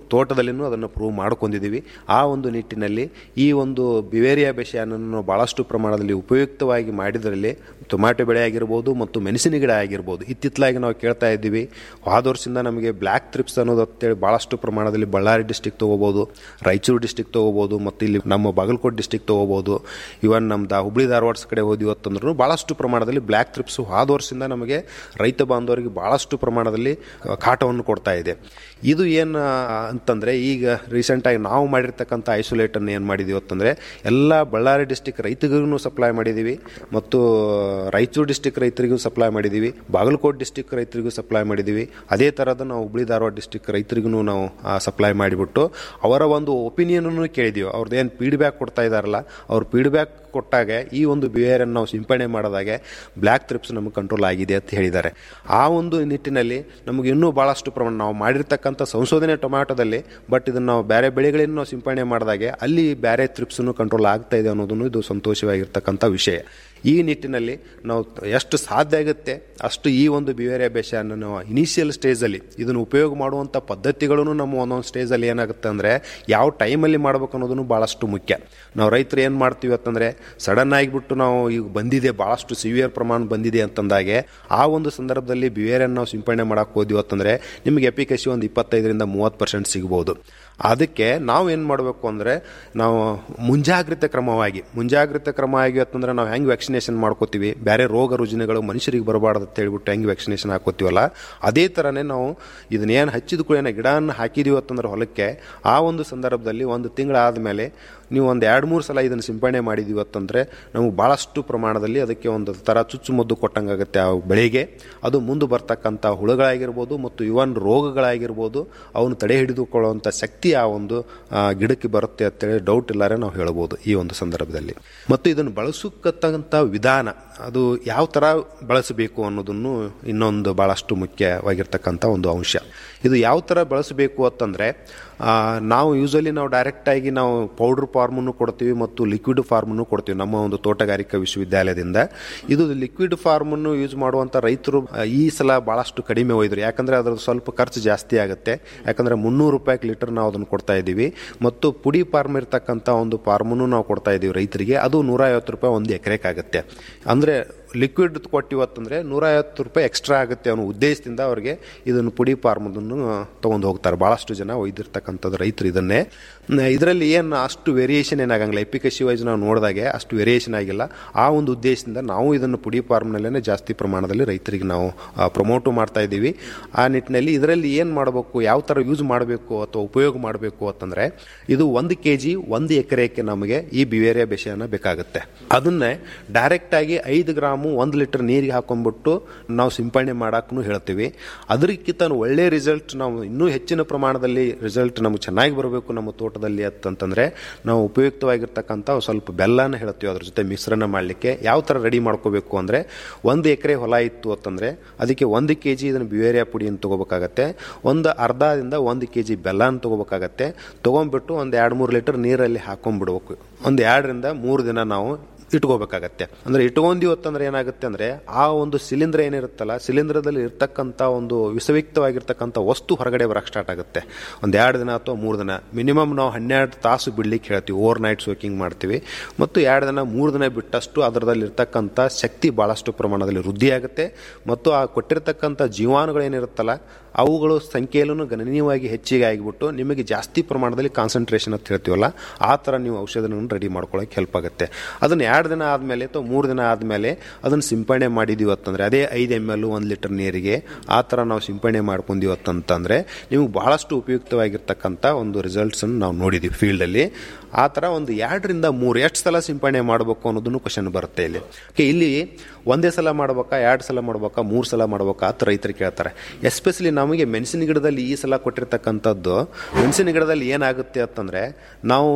ತೋಟದಲ್ಲಿನೂ ಅದನ್ನು ಪ್ರೂವ್ ಮಾಡ್ಕೊಂಡಿದ್ದೀವಿ ಆ ಒಂದು ನಿಟ್ಟಿನಲ್ಲಿ ಈ ಒಂದು ಬಿವೇರಿಯಾ ಬೆಷೆಯನ್ನು ಭಾಳಷ್ಟು ಪ್ರಮಾಣದಲ್ಲಿ ಉಪಯುಕ್ತವಾಗಿ ಮಾಡಿದ್ರಲ್ಲಿ ಟೊಮ್ಯಾಟೊ ಬೆಳೆ ಆಗಿರ್ಬೋದು ಮತ್ತು ಮೆಣಸಿನ ಗಿಡ ಆಗಿರ್ಬೋದು ಇತ್ತಿತ್ತಲಾಗಿ ನಾವು ಕೇಳ್ತಾ ಇದ್ದೀವಿ ಹೋದ ವರ್ಷದಿಂದ ನಮಗೆ ಬ್ಲ್ಯಾಕ್ ಥ್ರಿಪ್ಸ್ ಅನ್ನೋದು ಅಂತೇಳಿ ಭಾಳಷ್ಟು ಪ್ರಮಾಣದಲ್ಲಿ ಬಳ್ಳಾರಿ ಡಿಸ್ಟಿಕ್ ತೊಗೋಬೋದು ರಾಯಚೂರು ಡಿಸ್ಟಿಕ್ ತೊಗೋಬೋದು ಮತ್ತು ಇಲ್ಲಿ ನಮ್ಮ ಬಾಗಲಕೋಟೆ ಡಿಸ್ಟಿಕ್ ತೊಗೋಬೋದು ಇವನ್ ನಮ್ದು ಹುಬ್ಳಿ ಧಾರವಾಡ ಕಡೆ ಹೋದ್ವಿ ಅಂತಂದ್ರೂ ಭಾಳಷ್ಟು ಪ್ರಮಾಣದಲ್ಲಿ ಬ್ಲ್ಯಾಕ್ ಥ್ರಿಪ್ಸ್ ಹೋದ ವರ್ಷದಿಂದ ನಮಗೆ ರೈತ ಬಾಂಧವರಿಗೆ ಭಾಳಷ್ಟು ಪ್ರಮಾಣದಲ್ಲಿ ಕಾಟವನ್ನು ಕೊಡ್ತಾ ಇದೆ ಇದು ಏನು ಅಂತಂದರೆ ಈಗ ರೀಸೆಂಟಾಗಿ ನಾವು ಮಾಡಿರ್ತಕ್ಕಂಥ ಐಸೋಲೇಟನ್ನು ಏನು ಮಾಡಿದ್ದೀವಿ ಅಂತಂದರೆ ಎಲ್ಲ ಬಳ್ಳಾರಿ ಡಿಸ್ಟಿಕ್ ರೈತರಿಗೂ ಸಪ್ಲೈ ಮಾಡಿದ್ದೀವಿ ಮತ್ತು ರಾಯಚೂರು ಡಿಸ್ಟಿಕ್ ರೈತರಿಗೂ ಸಪ್ಲೈ ಮಾಡಿದ್ದೀವಿ ಬಾಗಲಕೋಟೆ ಡಿಸ್ಟಿಕ್ ರೈತರಿಗೂ ಸಪ್ಲೈ ಮಾಡಿದ್ದೀವಿ ಅದೇ ಥರದ ನಾವು ಹುಬ್ಳಿ ಧಾರವಾಡ ಡಿಸ್ಟಿಕ್ ರೈತರಿಗೂ ನಾವು ಸಪ್ಲೈ ಮಾಡಿಬಿಟ್ಟು ಅವರ ಒಂದು ಒಪಿನಿಯನನ್ನು ಕೇಳಿದ್ದೀವಿ ಅವ್ರದ್ದು ಏನು ಫೀಡ್ಬ್ಯಾಕ್ ಕೊಡ್ತಾ ಇದ್ದಾರಲ್ಲ ಅವ್ರ ಫೀಡ್ಬ್ಯಾಕ್ ಕೊಟ್ಟಾಗ ಈ ಒಂದು ಬಿಹೇವಿಯರನ್ನು ನಾವು ಸಿಂಪಡಣೆ ಮಾಡಿದಾಗೆ ಬ್ಲ್ಯಾಕ್ ಥ್ರಿಪ್ಸ್ ನಮಗೆ ಕಂಟ್ರೋಲ್ ಆಗಿದೆ ಅಂತ ಹೇಳಿದ್ದಾರೆ ಆ ಒಂದು ನಿಟ್ಟಿನಲ್ಲಿ ನಮಗೆ ಇನ್ನೂ ಭಾಳಷ್ಟು ಪ್ರಮಾಣ ನಾವು ಮಾಡಿರ್ತಕ್ಕಂಥ ಸಂಶೋಧನೆ ಟೊಮ್ಯಾಟೋದಲ್ಲಿ ಬಟ್ ಇದನ್ನು ನಾವು ಬೇರೆ ಬೆಳೆಗಳನ್ನು ನಾವು ಸಿಂಪಡಣೆ ಮಾಡಿದಾಗೆ ಅಲ್ಲಿ ಬೇರೆ ಥ್ರಿಪ್ಸನ್ನು ಕಂಟ್ರೋಲ್ ಆಗ್ತಾ ಇದೆ ಅನ್ನೋದನ್ನು ಇದು ಸಂತೋಷವಾಗಿರ್ತಕ್ಕಂಥ ವಿಷಯ ಈ ನಿಟ್ಟಿನಲ್ಲಿ ನಾವು ಎಷ್ಟು ಸಾಧ್ಯ ಆಗುತ್ತೆ ಅಷ್ಟು ಈ ಒಂದು ಬಿವೇರಿಯಾ ಬೇಷನ್ನು ನಾವು ಇನಿಷಿಯಲ್ ಸ್ಟೇಜಲ್ಲಿ ಇದನ್ನು ಉಪಯೋಗ ಮಾಡುವಂಥ ಪದ್ಧತಿಗಳನ್ನು ನಮ್ಮ ಒಂದೊಂದು ಸ್ಟೇಜಲ್ಲಿ ಏನಾಗುತ್ತೆ ಅಂದರೆ ಯಾವ ಟೈಮಲ್ಲಿ ಮಾಡ್ಬೇಕು ಅನ್ನೋದನ್ನು ಭಾಳಷ್ಟು ಮುಖ್ಯ ನಾವು ರೈತರು ಏನು ಮಾಡ್ತೀವಿ ಅಂತಂದರೆ ಸಡನ್ ಆಗಿಬಿಟ್ಟು ನಾವು ಈಗ ಬಂದಿದೆ ಭಾಳಷ್ಟು ಸಿವಿಯರ್ ಪ್ರಮಾಣ ಬಂದಿದೆ ಅಂತಂದಾಗೆ ಆ ಒಂದು ಸಂದರ್ಭದಲ್ಲಿ ಬಿವೇರಿಯನ್ನು ನಾವು ಸಿಂಪಡಣೆ ಮಾಡಕ್ಕೆ ಹೋದ್ವಿ ಅಂತಂದರೆ ನಿಮಗೆ ಎಪಿಕಸಿ ಒಂದು ಇಪ್ಪತ್ತೈದರಿಂದ ಮೂವತ್ತು ಪರ್ಸೆಂಟ್ ಸಿಗ್ಬೋದು ಅದಕ್ಕೆ ನಾವು ಏನು ಮಾಡಬೇಕು ಅಂದರೆ ನಾವು ಮುಂಜಾಗ್ರತೆ ಕ್ರಮವಾಗಿ ಮುಂಜಾಗ್ರತೆ ಕ್ರಮ ಆಗಿ ಅಂತಂದ್ರೆ ನಾವು ಹೆಂಗೆ ವ್ಯಾಕ್ಸಿನೇಷನ್ ಮಾಡ್ಕೋತೀವಿ ಬೇರೆ ರೋಗ ರುಜಿನಗಳು ಮನುಷ್ಯರಿಗೆ ಬರಬಾರ್ದು ಅಂತ ಹೇಳ್ಬಿಟ್ಟು ಹೆಂಗೆ ವ್ಯಾಕ್ಸಿನೇಷನ್ ಹಾಕೋತೀವಲ್ಲ ಅದೇ ಥರನೇ ನಾವು ಇದನ್ನೇನು ಹಚ್ಚಿದ ಕೂಡ ಗಿಡನ ಹಾಕಿದೀವಿ ಅಂತಂದ್ರೆ ಹೊಲಕ್ಕೆ ಆ ಒಂದು ಸಂದರ್ಭದಲ್ಲಿ ಒಂದು ತಿಂಗಳಾದ ಮೇಲೆ ನೀವು ಒಂದು ಎರಡು ಮೂರು ಸಲ ಇದನ್ನು ಸಿಂಪಡಣೆ ಮಾಡಿದೀವಿ ಅಂತಂದರೆ ನಮಗೆ ಭಾಳಷ್ಟು ಪ್ರಮಾಣದಲ್ಲಿ ಅದಕ್ಕೆ ಒಂದು ಥರ ಚುಚ್ಚುಮದ್ದು ಕೊಟ್ಟಂಗಾಗುತ್ತೆ ಆ ಬೆಳೆಗೆ ಅದು ಮುಂದೆ ಬರ್ತಕ್ಕಂಥ ಹುಳುಗಳಾಗಿರ್ಬೋದು ಮತ್ತು ಇವನ್ ರೋಗಗಳಾಗಿರ್ಬೋದು ಅವನು ತಡೆ ಹಿಡಿದುಕೊಳ್ಳುವಂಥ ಶಕ್ತಿ ಆ ಒಂದು ಆ, ಗಿಡಕ್ಕೆ ಬರುತ್ತೆ ಅಂತೇಳಿ ಡೌಟ್ ಇಲ್ಲಾರೆ ನಾವು ಹೇಳ್ಬೋದು ಈ ಒಂದು ಸಂದರ್ಭದಲ್ಲಿ ಮತ್ತು ಇದನ್ನು ಬಳಸಕ್ಕಂಥ ವಿಧಾನ ಅದು ಯಾವ ಥರ ಬಳಸಬೇಕು ಅನ್ನೋದನ್ನು ಇನ್ನೊಂದು ಭಾಳಷ್ಟು ಮುಖ್ಯವಾಗಿರ್ತಕ್ಕಂಥ ಒಂದು ಅಂಶ ಇದು ಯಾವ ಥರ ಬಳಸಬೇಕು ಅಂತಂದರೆ ಆ, ನಾವು ಯೂಸಲಿ ನಾವು ಡೈರೆಕ್ಟಾಗಿ ನಾವು ಪೌಡ್ರ್ ಫಾರ್ಮನ್ನು ಕೊಡ್ತೀವಿ ಮತ್ತು ಲಿಕ್ವಿಡ್ ಫಾರ್ಮನ್ನು ಕೊಡ್ತೀವಿ ನಮ್ಮ ಒಂದು ತೋಟಗಾರಿಕಾ ವಿಶ್ವವಿದ್ಯಾಲಯದಿಂದ ಇದು ಲಿಕ್ವಿಡ್ ಫಾರ್ಮನ್ನು ಯೂಸ್ ಮಾಡುವಂಥ ರೈತರು ಆ, ಈ ಸಲ ಭಾಳಷ್ಟು ಕಡಿಮೆ ಒಯ್ದರು ಯಾಕಂದರೆ ಅದ್ರದ್ದು ಸ್ವಲ್ಪ ಖರ್ಚು ಜಾಸ್ತಿ ಆಗುತ್ತೆ ಯಾಕಂದರೆ ಮುನ್ನೂರು ರೂಪಾಯಿ ಲೀಟರ್ ನಾವು ಅದನ್ನು ಕೊಡ್ತಾ ಇದ್ದೀವಿ ಮತ್ತು ಪುಡಿ ಫಾರ್ಮ್ ಇರ್ತಕ್ಕಂಥ ಒಂದು ಫಾರ್ಮನ್ನು ನಾವು ಕೊಡ್ತಾ ಇದ್ದೀವಿ ರೈತರಿಗೆ ಅದು ನೂರ ಐವತ್ತು ರೂಪಾಯಿ ಒಂದು ಎಕರೆಗೆ ಆಗುತ್ತೆ ಅಂದರೆ ಲಿಕ್ವಿಡ್ ಕೊಟ್ಟಿವತ್ತಂದರೆ ನೂರ ಐವತ್ತು ರೂಪಾಯಿ ಎಕ್ಸ್ಟ್ರಾ ಆಗುತ್ತೆ ಅನ್ನೋ ಉದ್ದೇಶದಿಂದ ಅವರಿಗೆ ಇದನ್ನು ಪುಡಿ ಫಾರ್ಮದನ್ನು ತೊಗೊಂಡು ಹೋಗ್ತಾರೆ ಭಾಳಷ್ಟು ಜನ ಒಯ್ದಿರ್ತಕ್ಕಂಥದ್ದು ರೈತರು ಇದನ್ನೇ ಇದರಲ್ಲಿ ಏನು ಅಷ್ಟು ವೇರಿಯೇಷನ್ ಏನಾಗಂಗಿಲ್ಲ ಎಪಿಕಸಿ ವೈಸ್ ನಾವು ನೋಡಿದಾಗೆ ಅಷ್ಟು ವೇರಿಯೇಷನ್ ಆಗಿಲ್ಲ ಆ ಒಂದು ಉದ್ದೇಶದಿಂದ ನಾವು ಇದನ್ನು ಪುಡಿ ಫಾರ್ಮ್ನಲ್ಲೇ ಜಾಸ್ತಿ ಪ್ರಮಾಣದಲ್ಲಿ ರೈತರಿಗೆ ನಾವು ಪ್ರಮೋಟು ಮಾಡ್ತಾ ಇದ್ದೀವಿ ಆ ನಿಟ್ಟಿನಲ್ಲಿ ಇದರಲ್ಲಿ ಏನು ಮಾಡಬೇಕು ಯಾವ ಥರ ಯೂಸ್ ಮಾಡಬೇಕು ಅಥವಾ ಉಪಯೋಗ ಮಾಡಬೇಕು ಅಂತಂದರೆ ಇದು ಒಂದು ಕೆ ಜಿ ಒಂದು ಎಕರೆಗೆ ನಮಗೆ ಈ ಬಿವೇರಿಯಾ ಬೆಷೆಯನ್ನು ಬೇಕಾಗುತ್ತೆ ಅದನ್ನೇ ಡೈರೆಕ್ಟಾಗಿ ಐದು ಗ್ರಾಮು ಒಂದು ಲೀಟರ್ ನೀರಿಗೆ ಹಾಕೊಂಡ್ಬಿಟ್ಟು ನಾವು ಸಿಂಪಡಣೆ ಮಾಡೋಕ್ಕೂ ಹೇಳ್ತೀವಿ ಅದಕ್ಕಿಂತ ಒಳ್ಳೆ ರಿಸಲ್ಟ್ ನಾವು ಇನ್ನೂ ಹೆಚ್ಚಿನ ಪ್ರಮಾಣದಲ್ಲಿ ರಿಸಲ್ಟ್ ನಮ್ಗೆ ಚೆನ್ನಾಗಿ ಬರಬೇಕು ನಮ್ಮ ತೋಟದಲ್ಲಿ ಅಂತಂತಂದರೆ ನಾವು ಉಪಯುಕ್ತವಾಗಿರ್ತಕ್ಕಂಥ ಸ್ವಲ್ಪ ಬೆಲ್ಲನ ಹೇಳ್ತೀವಿ ಅದ್ರ ಜೊತೆ ಮಿಶ್ರಣ ಮಾಡಲಿಕ್ಕೆ ಯಾವ ಥರ ರೆಡಿ ಮಾಡ್ಕೋಬೇಕು ಅಂದರೆ ಒಂದು ಎಕರೆ ಹೊಲ ಇತ್ತು ಅಂತಂದರೆ ಅದಕ್ಕೆ ಒಂದು ಕೆ ಜಿ ಇದನ್ನು ಬಿವೇರಿಯಾ ಪುಡಿಯನ್ನು ತೊಗೋಬೇಕಾಗತ್ತೆ ಒಂದು ಅರ್ಧದಿಂದ ಒಂದು ಕೆ ಜಿ ಬೆಲ್ಲನ ತೊಗೋಬೇಕಾಗತ್ತೆ ತೊಗೊಂಡ್ಬಿಟ್ಟು ಒಂದು ಎರಡು ಮೂರು ಲೀಟರ್ ನೀರಲ್ಲಿ ಹಾಕೊಂಡ್ಬಿಡ್ಬೇಕು ಒಂದು ಎರಡರಿಂದ ಮೂರು ದಿನ ನಾವು ಇಟ್ಕೋಬೇಕಾಗತ್ತೆ ಅಂದ್ರೆ ಇಟ್ಕೊಂಡಿವಿ ಅಂತಂದ್ರೆ ಏನಾಗುತ್ತೆ ಅಂದ್ರೆ ಆ ಒಂದು ಸಿಲಿಂಡರ್ ಏನಿರುತ್ತಲ್ಲ ಸಿಲಿಂಡರ್ದಲ್ಲಿ ಇರ್ತಕ್ಕಂಥ ಒಂದು ವಿಷಯುಕ್ತವಾಗಿರ್ತಕ್ಕಂಥ ವಸ್ತು ಹೊರಗಡೆ ಬರಕ್ಕೆ ಸ್ಟಾರ್ಟ್ ಆಗುತ್ತೆ ಒಂದು ಎರಡು ದಿನ ಅಥವಾ ಮೂರು ದಿನ ಮಿನಿಮಮ್ ನಾವು ಹನ್ನೆರಡು ತಾಸು ಬಿಡ್ಲಿಕ್ಕೆ ಹೇಳ್ತೀವಿ ಓವರ್ ನೈಟ್ ಸೋಕಿಂಗ್ ಮಾಡ್ತೀವಿ ಮತ್ತು ಎರಡು ದಿನ ಮೂರು ದಿನ ಬಿಟ್ಟಷ್ಟು ಅದರದಲ್ಲಿ ಇರ್ತಕ್ಕಂಥ ಶಕ್ತಿ ಭಾಳಷ್ಟು ಪ್ರಮಾಣದಲ್ಲಿ ವೃದ್ಧಿಯಾಗುತ್ತೆ ಮತ್ತು ಆ ಕೊಟ್ಟಿರ್ತಕ್ಕಂಥ ಜೀವಾಣುಗಳೇನಿರುತ್ತಲ್ಲ ಅವುಗಳು ಸಂಖ್ಯೆಯಲ್ಲೂ ಗಣನೀಯವಾಗಿ ಹೆಚ್ಚಿಗೆ ಆಗಿಬಿಟ್ಟು ನಿಮಗೆ ಜಾಸ್ತಿ ಪ್ರಮಾಣದಲ್ಲಿ ಕಾನ್ಸಂಟ್ರೇಷನ್ ಅಂತ ಹೇಳ್ತೀವಲ್ಲ ಆ ಥರ ನೀವು ಔಷಧವನ್ನು ರೆಡಿ ಮಾಡ್ಕೊಳ್ಳೋಕೆ ಹೆಲ್ಪ್ ಆಗುತ್ತೆ ಅದನ್ನು ಎರಡು ದಿನ ಆದಮೇಲೆ ಅಥವಾ ಮೂರು ದಿನ ಆದಮೇಲೆ ಅದನ್ನು ಸಿಂಪಡಣೆ ಮಾಡಿದೀವಿ ಅಂತಂದರೆ ಅದೇ ಐದು ಎಮ್ ಎಲ್ ಒಂದು ಲೀಟರ್ ನೀರಿಗೆ ಆ ಥರ ನಾವು ಸಿಂಪಡಣೆ ಮಾಡ್ಕೊಂಡೀವಿ ಅಂತಂತಂದರೆ ನಿಮಗೆ ಭಾಳಷ್ಟು ಉಪಯುಕ್ತವಾಗಿರ್ತಕ್ಕಂಥ ಒಂದು ರಿಸಲ್ಟ್ಸನ್ನು ನಾವು ನೋಡಿದ್ದೀವಿ ಫೀಲ್ಡಲ್ಲಿ ಆ ಥರ ಒಂದು ಎರಡರಿಂದ ಮೂರು ಎಷ್ಟು ಸಲ ಸಿಂಪಡಣೆ ಮಾಡಬೇಕು ಅನ್ನೋದನ್ನು ಕ್ವಶನ್ ಬರುತ್ತೆ ಇಲ್ಲಿ ಓಕೆ ಇಲ್ಲಿ ಒಂದೇ ಸಲ ಮಾಡ್ಬೇಕಾ ಎರಡು ಸಲ ಮಾಡ್ಬೇಕಾ ಮೂರು ಸಲ ಮಾಡ್ಬೇಕಾ ಅಂತ ರೈತರು ಕೇಳ್ತಾರೆ ಎಸ್ಪೆಷಲಿ ನಮಗೆ ಮೆಣಸಿನ ಗಿಡದಲ್ಲಿ ಈ ಸಲ ಕೊಟ್ಟಿರ್ತಕ್ಕಂಥದ್ದು ಮೆಣಸಿನ ಗಿಡದಲ್ಲಿ ಏನಾಗುತ್ತೆ ಅಂತಂದರೆ ನಾವು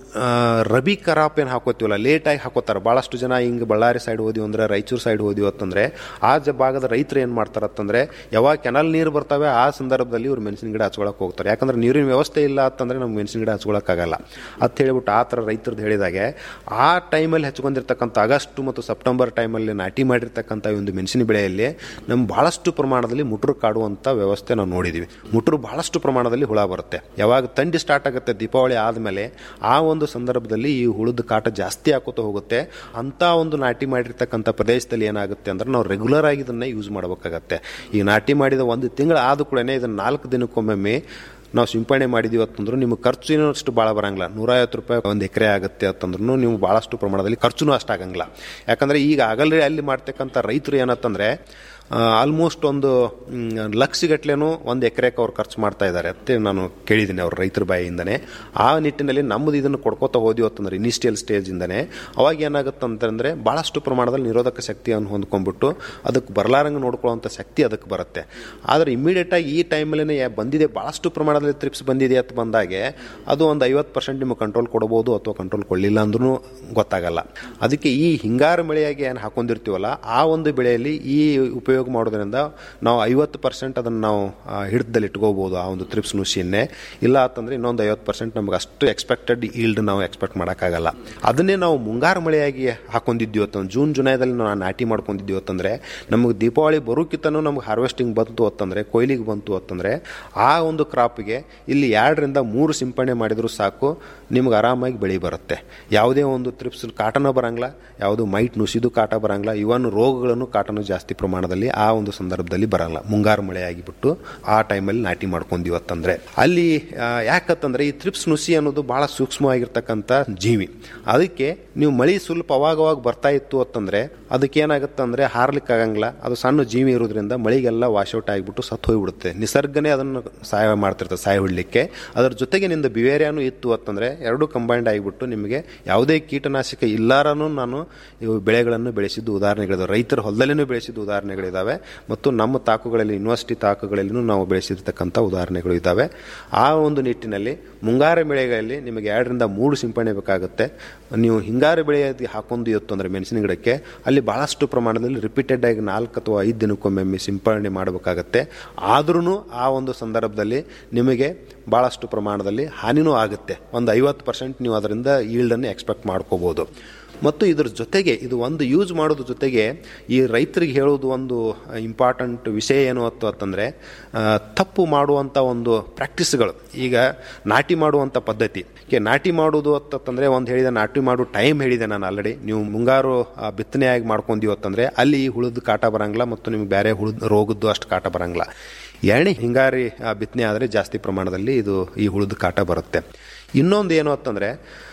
ಆ, ರಬಿ ಕರಾಪ್ ಏನು ಹಾಕೋತೀವಲ್ಲ ಲೇಟಾಗಿ ಹಾಕೋತಾರೆ ಭಾಳಷ್ಟು ಜನ ಹಿಂಗೆ ಬಳ್ಳಾರಿ ಸೈಡ್ ಹೋದಿವಿ ಅಂದ್ರೆ ರಾಯಚೂರು ಸೈಡ್ ಹೋದಿವಿ ಅಂತಂದ್ರೆ ಆ ಜ ಭಾಗದ ರೈತರು ಏನು ಮಾಡ್ತಾರತ್ತಂದ್ರೆ ಯಾವಾಗ ಕೆನಲ್ ನೀರು ಬರ್ತವೆ ಆ ಸಂದರ್ಭದಲ್ಲಿ ಇವ್ರು ಮೆಣಸಿನ ಗಿಡ ಹಚ್ಕೊಳಕ್ಕೆ ಹೋಗ್ತಾರೆ ಯಾಕಂದ್ರೆ ನೀರಿನ ವ್ಯವಸ್ಥೆ ಇಲ್ಲ ಅಂತಂದ್ರೆ ನಮ್ಗೆ ಮೆಣಸಿನ ಗಿಡ ಹಚ್ಕೊಳಕ್ಕಾಗಲ್ಲ ಅಂತ ಹೇಳ್ಬಿಟ್ಟು ಆ ಥರ ರೈತರದ್ದು ಹೇಳಿದಾಗೆ ಆ ಟೈಮಲ್ಲಿ ಹಚ್ಕೊಂಡಿರ್ತಕ್ಕಂಥ ಆಗಸ್ಟ್ ಮತ್ತು ಸೆಪ್ಟೆಂಬರ್ ಟೈಮಲ್ಲಿ ನಾಟಿ ಮಾಡಿರ್ತಕ್ಕಂಥ ಈ ಒಂದು ಮೆಣಸಿನ ಬೆಳೆಯಲ್ಲಿ ನಮ್ಮ ಬಹಳಷ್ಟು ಪ್ರಮಾಣದಲ್ಲಿ ಮುಟ್ರು ಕಾಡುವಂಥ ವ್ಯವಸ್ಥೆ ನಾವು ನೋಡಿದ್ದೀವಿ ಮುಟ್ರು ಬಹಳಷ್ಟು ಪ್ರಮಾಣದಲ್ಲಿ ಹುಳ ಬರುತ್ತೆ ಯಾವಾಗ ಥಂಡಿ ಸ್ಟಾರ್ಟ್ ಆಗುತ್ತೆ ದೀಪಾವಳಿ ಆದಮೇಲೆ ಆ ಒಂದು ಸಂದರ್ಭದಲ್ಲಿ ಈ ಹುಳದ ಕಾಟ ಜಾಸ್ತಿ ಆಕೋತಾ ಹೋಗುತ್ತೆ ಅಂತ ಒಂದು ನಾಟಿ ಮಾಡಿರ್ತಕ್ಕಂಥ ಪ್ರದೇಶದಲ್ಲಿ ಏನಾಗುತ್ತೆ ಅಂದ್ರೆ ನಾವು ರೆಗ್ಯುಲರ್ ಆಗಿ ಇದನ್ನ ಯೂಸ್ ಮಾಡಬೇಕಾಗತ್ತೆ ಈ ನಾಟಿ ಮಾಡಿದ ಒಂದು ತಿಂಗಳು ಆದ ಕೂಡ ಇದನ್ನ ನಾಲ್ಕು ದಿನಕ್ಕೊಮ್ಮೆ ನಾವು ಸಿಂಪಡಣೆ ಮಾಡಿದೀವಿ ಅಂತಂದ್ರೆ ನಿಮ್ಗೆ ಖರ್ಚು ಏನೋ ಅಷ್ಟು ಭಾಳ ಬರಂಗಿಲ್ಲ ನೂರೈವತ್ತು ರೂಪಾಯಿ ಒಂದು ಎಕರೆ ಆಗುತ್ತೆ ಅಂತಂದ್ರೂ ನೀವು ಭಾಳಷ್ಟು ಪ್ರಮಾಣದಲ್ಲಿ ಖರ್ಚುನೂ ಅಷ್ಟು ಆಗಂಗಿಲ್ಲ ಯಾಕಂದ್ರೆ ಈಗ ಆಗಲ್ರಿ ಅಲ್ಲಿ ಮಾಡ್ತಕ್ಕಂಥ ರೈತರು ಏನತ್ತಂದ್ರೆ ಆಲ್ಮೋಸ್ಟ್ ಒಂದು ಮ್, ಲಕ್ಷಗಟ್ಲೆನೂ ಒಂದು ಎಕರೆಗೆ ಅವ್ರು ಖರ್ಚು ಮಾಡ್ತಾ ಇದ್ದಾರೆ ಅಂತ ನಾನು ಕೇಳಿದ್ದೀನಿ ಅವ್ರ ರೈತರ ಬಾಯಿಯಿಂದನೇ ಆ ನಿಟ್ಟಿನಲ್ಲಿ ನಮ್ಮದು ಇದನ್ನು ಕೊಡ್ಕೋತಾ ಹೋದ್ವಿ ಅಂತಂದ್ರೆ ಇನಿಷಿಯಲ್ ಸ್ಟೇಜಿಂದನೇ ಅವಾಗ ಏನಾಗುತ್ತೆ ಅಂತಂದ್ರೆ ಭಾಳಷ್ಟು ಪ್ರಮಾಣದಲ್ಲಿ ನಿರೋಧಕ ಶಕ್ತಿಯನ್ನು ಹೊಂದ್ಕೊಂಡ್ಬಿಟ್ಟು ಅದಕ್ಕೆ ಬರಲಾರಂಗೆ ನೋಡ್ಕೊಳ್ಳೋಂಥ ಶಕ್ತಿ ಅದಕ್ಕೆ ಬರುತ್ತೆ ಆದರೆ ಇಮಿಡಿಯೇಟ್ ಆಗಿ ಈ ಟೈಮಲ್ಲೇ ಬಂದಿದೆ ಭಾಳಷ್ಟು ಪ್ರಮಾಣದಲ್ಲಿ ತ್ರಿಪ್ಸ್ ಬಂದಿದೆ ಅಂತ ಬಂದಾಗೆ ಅದು ಒಂದು ಐವತ್ತು ಪರ್ಸೆಂಟ್ ನಿಮಗೆ ಕಂಟ್ರೋಲ್ ಕೊಡ್ಬೋದು ಅಥವಾ ಕಂಟ್ರೋಲ್ ಕೊಡಲಿಲ್ಲ ಅಂದ್ರೂ ಗೊತ್ತಾಗಲ್ಲ ಅದಕ್ಕೆ ಈ ಹಿಂಗಾರು ಮಳೆಯಾಗಿ ಏನು ಹಾಕೊಂಡಿರ್ತೀವಲ್ಲ ಆ ಒಂದು ಬೆಳೆಯಲ್ಲಿ ಈ ಉಪಯೋಗ ಮಾಡೋದ್ರಿಂದ ನಾವು ಐವತ್ತು ಪರ್ಸೆಂಟ್ ಅದನ್ನು ನಾವು ಆ, ಹಿಡಿತದಲ್ಲಿ ಇಟ್ಕೋಬೋದು ಆ ಒಂದು ತ್ರಿಪ್ಸ್ ನುಸಿಯನ್ನೇ ಇಲ್ಲ ಅಂತಂದ್ರೆ ಇನ್ನೊಂದು ಐವತ್ತು ಪರ್ಸೆಂಟ್ ನಮ್ಗೆ ಅಷ್ಟು ಎಕ್ಸ್ಪೆಕ್ಟೆಡ್ ಈಲ್ಡ್ ನಾವು ಎಕ್ಸ್ಪೆಕ್ಟ್ ಮಾಡೋಕ್ಕಾಗಲ್ಲ ಅದನ್ನೇ ನಾವು ಮುಂಗಾರು ಮಳೆಯಾಗಿ ಹಾಕೊಂಡಿದ್ದೀವಿ ಅಂತಂದ್ರೆ ಜೂನ್ ಜುಲೈದಲ್ಲಿ ನಾವು ನಾಟಿ ಮಾಡ್ಕೊಂಡಿದ್ದೀವಿ ಅಂತಂದ್ರೆ ನಮಗೆ ದೀಪಾವಳಿ ಬರೋಕ್ಕಿಂತನೂ ನಮ್ಗೆ ಹಾರ್ವೆಸ್ಟಿಂಗ್ ಬಂತು ಅಂತಂದ್ರೆ ಕೊಯ್ಲಿಗೆ ಬಂತು ಅಂತಂದ್ರೆ ಆ ಒಂದು ಕ್ರಾಪ್ಗೆ ಇಲ್ಲಿ ಎರಡರಿಂದ ಮೂರು ಸಿಂಪಡಣೆ ಮಾಡಿದ್ರು ಸಾಕು ನಿಮ್ಗೆ ಆರಾಮಾಗಿ ಬೆಳೆ ಬರುತ್ತೆ ಯಾವುದೇ ಒಂದು ತ್ರಿಪ್ಸ್ ಕಾಟನ ಬರಂಗಿಲ್ಲ ಯಾವುದು ಮೈಟ್ ನುಸಿದು ಕಾಟ ಬರಂಗಿಲ್ಲ ಇವನ್ ರೋಗಗಳನ್ನು ಕಾಟನು ಜಾಸ್ತಿ ಪ್ರಮಾಣದಲ್ಲಿ ಆ ಒಂದು ಸಂದರ್ಭದಲ್ಲಿ ಬರಲ್ಲ ಮುಂಗಾರು ಮಳೆ ಆಗಿಬಿಟ್ಟು ಆ ಟೈಮಲ್ಲಿ ನಾಟಿ ಮಾಡ್ಕೊಂಡಿವಿ ಅಂತಂದ್ರೆ ಅಲ್ಲಿ ಆ, ಯಾಕಂತಂದ್ರೆ ಈ ತ್ರಿಪ್ಸ್ ನುಸಿ ಅನ್ನೋದು ಬಹಳ ಸೂಕ್ಷ್ಮವಾಗಿರ್ತಕ್ಕಂಥ ಜೀವಿ ಅದಕ್ಕೆ ನೀವು ಮಳಿ ಸ್ವಲ್ಪ ಅವಾಗ ಅವಾಗ ಬರ್ತಾ ಇತ್ತು ಅಂತಂದ್ರೆ ಅದಕ್ಕೆ ಏನಾಗುತ್ತೆ ಅಂದ್ರೆ ಹಾರ್ಲಿಕ್ಕೆ ಆಗಂಗಿಲ್ಲ ಅದು ಸಣ್ಣ ಜೀವಿ ಇರೋದ್ರಿಂದ ಮಳಿಗೆಲ್ಲ ವಾಶೌಟ್ ಆಗಿಬಿಟ್ಟು ಸತ್ತು ಹೋಗ್ಬಿಡುತ್ತೆ ನಿಸರ್ಗನೇ ಅದನ್ನು ಸಹಾಯ ಮಾಡ್ತಿರ್ತದೆ ಸಹಾಯ ಹೊಡ್ಲಿಕ್ಕೆ ಅದರ ಜೊತೆಗೆ ನಿಂದ ಬಿವೇರಿಯಾನು ಇತ್ತು ಅಂತಂದ್ರೆ ಎರಡು ಕಂಬೈಂಡ್ ಆಗಿಬಿಟ್ಟು ನಿಮಗೆ ಯಾವುದೇ ಕೀಟನಾಶಕ ಇಲ್ಲಾರನು ನಾನು ಇವು ಬೆಳೆಗಳನ್ನು ಬೆಳೆಸಿದ್ದು ಉದಾಹರಣೆಗಳಿದಾವೆ ರೈತರ ಹೊಲದಲ್ಲಿನೂ ಬೆಳೆಸಿದ್ದು ಉದಾಹರಣೆಗಳಿದ್ದಾವೆ ಮತ್ತು ನಮ್ಮ ತಾಕುಗಳಲ್ಲಿ ಯೂನಿವರ್ಸಿಟಿ ತಾಕುಗಳಲ್ಲಿನೂ ನಾವು ಬೆಳೆಸಿರ್ತಕ್ಕಂಥ ಉದಾಹರಣೆಗಳು ಇದ್ದಾವೆ ಆ ಒಂದು ನಿಟ್ಟಿನಲ್ಲಿ ಮುಂಗಾರು ಬೆಳೆಗಳಲ್ಲಿ ನಿಮಗೆ ಎರಡರಿಂದ ಮೂರು ಸಿಂಪಡಣೆ ಬೇಕಾಗುತ್ತೆ ನೀವು ಹಿಂಗಾರು ಬೆಳೆ ಹಾಕೊಂಡು ಇತ್ತು ಅಂದರೆ ಮೆಣಸಿನ ಗಿಡಕ್ಕೆ ಅಲ್ಲಿ ಬಹಳಷ್ಟು ಪ್ರಮಾಣದಲ್ಲಿ ರಿಪೀಟೆಡ್ ಆಗಿ ನಾಲ್ಕು ಅಥವಾ ಐದು ದಿನಕ್ಕೊಮ್ಮೆ ಸಿಂಪಡಣೆ ಮಾಡಬೇಕಾಗತ್ತೆ ಆದ್ರೂ ಆ ಒಂದು ಸಂದರ್ಭದಲ್ಲಿ ನಿಮಗೆ ಭಾಳಷ್ಟು ಪ್ರಮಾಣದಲ್ಲಿ ಹಾನಿನೂ ಆಗುತ್ತೆ ಒಂದು ಐವತ್ತು ಪರ್ಸೆಂಟ್ ನೀವು ಅದರಿಂದ ಈಲ್ಡನ್ನು ಎಕ್ಸ್ಪೆಕ್ಟ್ ಮಾಡ್ಕೋಬೋದು ಮತ್ತು ಇದ್ರ ಜೊತೆಗೆ ಇದು ಒಂದು ಯೂಸ್ ಮಾಡೋದ್ರ ಜೊತೆಗೆ ಈ ರೈತರಿಗೆ ಹೇಳೋದು ಒಂದು ಇಂಪಾರ್ಟೆಂಟ್ ವಿಷಯ ಏನು ಅತ್ತು ಅಂತಂದರೆ ತಪ್ಪು ಮಾಡುವಂಥ ಒಂದು ಪ್ರಾಕ್ಟೀಸ್ಗಳು ಈಗ ನಾಟಿ ಮಾಡುವಂಥ ಪದ್ಧತಿ ಕೆ ನಾಟಿ ಮಾಡೋದು ಅಂತಂದರೆ ಒಂದು ಹೇಳಿದೆ ನಾಟಿ ಮಾಡೋ ಟೈಮ್ ಹೇಳಿದೆ ನಾನು ಆಲ್ರೆಡಿ ನೀವು ಮುಂಗಾರು ಆ, ಬಿತ್ತನೆಯಾಗಿ ಮಾಡ್ಕೊಂಡೀವಿ ಅಂತಂದರೆ ಅಲ್ಲಿ ಹುಳದ ಕಾಟ ಬರಂಗಿಲ್ಲ ಮತ್ತು ನಿಮ್ಗೆ ಬೇರೆ ಹುಳದ ರೋಗದ್ದು ಅಷ್ಟು ಕಾಟ ಬರಂಗಿಲ್ಲ ಎಣ್ಣೆ ಹಿಂಗಾರಿ ಆ, ಬಿತ್ತನೆ ಆದರೆ ಜಾಸ್ತಿ ಪ್ರಮಾಣದಲ್ಲಿ ಇದು ಈ ಹುಳದ ಕಾಟ ಬರುತ್ತೆ ಇನ್ನೊಂದು ಏನು ಅಂತಂದರೆ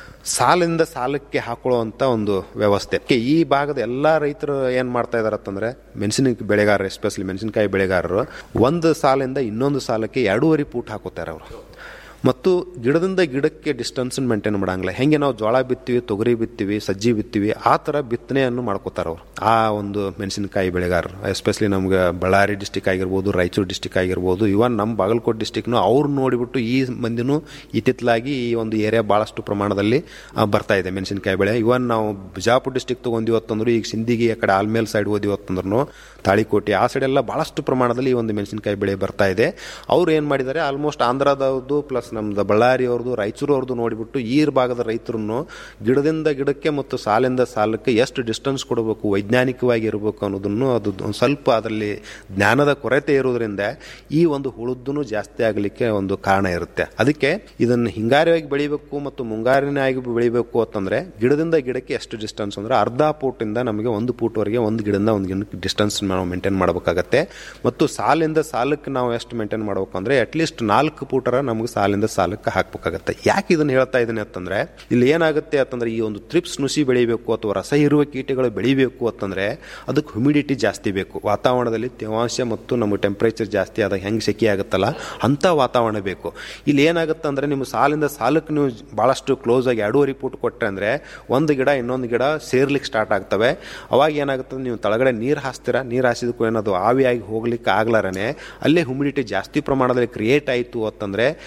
ಸಾಲಿಂದ ಸಾಲಕ್ಕೆ ಹಾಕೊಳ್ಳುವಂಥ ಒಂದು ವ್ಯವಸ್ಥೆ ಕೆ ಈ ಭಾಗದ ಎಲ್ಲ ರೈತರು ಏನು ಮಾಡ್ತಾ ಇದಾರೆ ಅಂತಂದ್ರೆ ಮೆಣಸಿನ ಬೆಳೆಗಾರರು ಎಸ್ಪೆಷಲಿ ಮೆಣಸಿನಕಾಯಿ ಬೆಳೆಗಾರರು ಒಂದು ಸಾಲಿಂದ ಇನ್ನೊಂದು ಸಾಲಕ್ಕೆ ಎರಡೂವರೆ ಫೂಟ್ ಹಾಕೋತಾರೆ ಅವರು ಮತ್ತು ಗಿಡದಿಂದ ಗಿಡಕ್ಕೆ ಡಿಸ್ಟೆನ್ಸ್ ಮೇಂಟೈನ್ ಮಾಡಂಗಿಲ್ಲ ಹೆಂಗೆ ನಾವು ಜೋಳ ಬಿತ್ತೀವಿ ತೊಗರಿ ಬಿತ್ತೀವಿ ಸಜ್ಜಿ ಬಿತ್ತೀವಿ ಆ ಥರ ಬಿತ್ತನೆಯನ್ನು ಮಾಡ್ಕೋತಾರೆ ಅವರು ಆ ಒಂದು ಮೆಣಸಿನಕಾಯಿ ಬೆಳೆಗಾರರು ಎಸ್ಪೆಷಲಿ ನಮ್ಗೆ ಬಳ್ಳಾರಿ ಡಿಸ್ಟಿಕ್ ಆಗಿರ್ಬೋದು ರಾಯಚೂರು ಡಿಸ್ಟಿಕ್ ಆಗಿರ್ಬೋದು ಇವನ್ ನಮ್ಮ ಬಾಗಲಕೋಟೆ ಡಿಸ್ಟಿಕ್ನು ಅವ್ರು ನೋಡಿಬಿಟ್ಟು ಈ ಮಂದಿನೂ ಇತ್ತಿತ್ತಲಾಗಿ ಈ ಒಂದು ಏರಿಯಾ ಭಾಳಷ್ಟು ಪ್ರಮಾಣದಲ್ಲಿ ಆ, ಬರ್ತಾ ಇದೆ ಮೆಣಸಿನಕಾಯಿ ಬೆಳೆ ಇವನ್ ನಾವು ಬಿಜಾಪುರ ಡಿಸ್ಟಿಕ್ ತೊಗೊಂಡಿವಿ ಅಂತಂದ್ರು ಈಗ ಸಿಂದಿಗಿ ಆ ಕಡೆ ಆಲ್ಮೇಲ್ ಸೈಡ್ ಓದಿವಿ ಅಂತಂದ್ರು ತಾಳಿಕೋಟೆ ಆ ಸೈಡ್ ಎಲ್ಲ ಬಹಳಷ್ಟು ಪ್ರಮಾಣದಲ್ಲಿ ಈ ಒಂದು ಮೆಣಸಿನಕಾಯಿ ಬೆಳೆ ಬರ್ತಾ ಇದೆ ಅವ್ರು ಏನು ಮಾಡಿದ್ದಾರೆ ಆಲ್ಮೋಸ್ಟ್ ಆಂಧ್ರದವ್ರದ್ದು ಪ್ಲಸ್ ನಮ್ದು ಬಳ್ಳಾರಿ ಅವ್ರದ್ದು ರಾಯಚೂರು ಅವ್ರದ್ದು ನೋಡಿಬಿಟ್ಟು ಈ ಭಾಗದ ರೈತರನ್ನು ಗಿಡದಿಂದ ಗಿಡಕ್ಕೆ ಮತ್ತು ಸಾಲಿಂದ ಸಾಲಕ್ಕೆ ಎಷ್ಟು ಡಿಸ್ಟೆನ್ಸ್ ಕೊಡಬೇಕು ವೈಜ್ಞಾನಿಕವಾಗಿ ಇರಬೇಕು ಅನ್ನೋದನ್ನು ಅದು ಒಂದು ಸ್ವಲ್ಪ ಅದರಲ್ಲಿ ಜ್ಞಾನದ ಕೊರತೆ ಇರೋದ್ರಿಂದ ಈ ಒಂದು ಹುಳುದ್ದೂ ಜಾಸ್ತಿ ಆಗಲಿಕ್ಕೆ ಒಂದು ಕಾರಣ ಇರುತ್ತೆ ಅದಕ್ಕೆ ಇದನ್ನು ಹಿಂಗಾರಿಯಾಗಿ ಬೆಳಿಬೇಕು ಮತ್ತು ಮುಂಗಾರಿನಾಗಿ ಬೆಳಿಬೇಕು ಅಂತಂದ್ರೆ ಗಿಡದಿಂದ ಗಿಡಕ್ಕೆ ಎಷ್ಟು ಡಿಸ್ಟೆನ್ಸ್ ಅಂದ್ರೆ ಅರ್ಧ ಫೂಟಿಂದ ನಮಗೆ ಒಂದು ಫೂಟ್ವರೆಗೆ ಒಂದು ಗಿಡದಿಂದ ಒಂದು ಗಿಡಕ್ಕೆ ಡಿಸ್ಟೆನ್ಸ್ ನಾವು ಮೇಂಟೈನ್ ಮಾಡಬೇಕಾಗತ್ತೆ ಮತ್ತು ಸಾಲಿಂದ ಸಾಲಕ್ಕೆ ನಾವು ಎಷ್ಟು ಮೇಂಟೈನ್ ಮಾಡಬೇಕು ಅಂದ್ರೆ ಅಟ್ಲೀಸ್ಟ್ ನಾಲ್ಕು ಫೂಟರ ನಮಗೆ ಸಾಲಿಂದ ಸಾಲಕ್ಕೆ ಹಾಕಬೇಕಾಗತ್ತೆ ಯಾಕೆ ಇದನ್ನ ಹೇಳ್ತಾ ಇದ್ದೀನಿ ಅಂತಂದ್ರೆ ಇಲ್ಲಿ ಏನಾಗುತ್ತೆ ಅಂತಂದ್ರೆ ಈ ಒಂದು ತ್ರಿಪ್ಸ್ ನುಸಿ ಬೆಳಿಬೇಕು ಅಥವಾ ರಸ ಇರುವ ಕೀಟಗಳು ಬೆಳಿಬೇಕು ಅಂತಂದ್ರೆ ಅದಕ್ಕೆ ಹ್ಯುಮಿಡಿಟಿ ಜಾಸ್ತಿ ಬೇಕು ವಾತಾವರಣದಲ್ಲಿ ತೇವಾಂಶ ಮತ್ತು ನಮ್ಮ ಟೆಂಪರೇಚರ್ ಜಾಸ್ತಿ ಆದಾಗ ಹೆಂಗೆ ಸೆಕೆ ಆಗುತ್ತಲ್ಲ ಅಂತ ವಾತಾವರಣ ಬೇಕು ಇಲ್ಲಿ ಏನಾಗುತ್ತೆ ಅಂದ್ರೆ ನಿಮ್ಮ ಸಾಲಿಂದ ಸಾಲಕ್ಕೆ ನೀವು ಬಹಳಷ್ಟು ಕ್ಲೋಸ್ ಆಗಿ ಎರಡೂವರೆ ಫೂಟ್ ಕೊಟ್ಟರೆ ಅಂದ್ರೆ ಒಂದು ಗಿಡ ಇನ್ನೊಂದು ಗಿಡ ಸೇರ್ಲಿಕ್ಕೆ ಸ್ಟಾರ್ಟ್ ಆಗ್ತವೆ ಅವಾಗ ಏನಾಗುತ್ತೆ ನೀವು ತಳಗಡೆ ನೀರು ಹಾಸ್ತೀರಾ ನೀರು ಹಾಸಿದಕ್ಕೂ ಏನದು ಆವಿಯಾಗಿ ಹೋಗ್ಲಿಕ್ಕೆ ಆಗ್ಲಾರನೆ ಅಲ್ಲೇ ಹ್ಯುಮಿಡಿಟಿ ಜಾಸ್ತಿ ಪ್ರಮಾಣದಲ್ಲಿ ಕ್ರಿಯೇಟ್ ಆಯಿತು ಅಂತಂದ್ರೆ ನಿಮಗೆ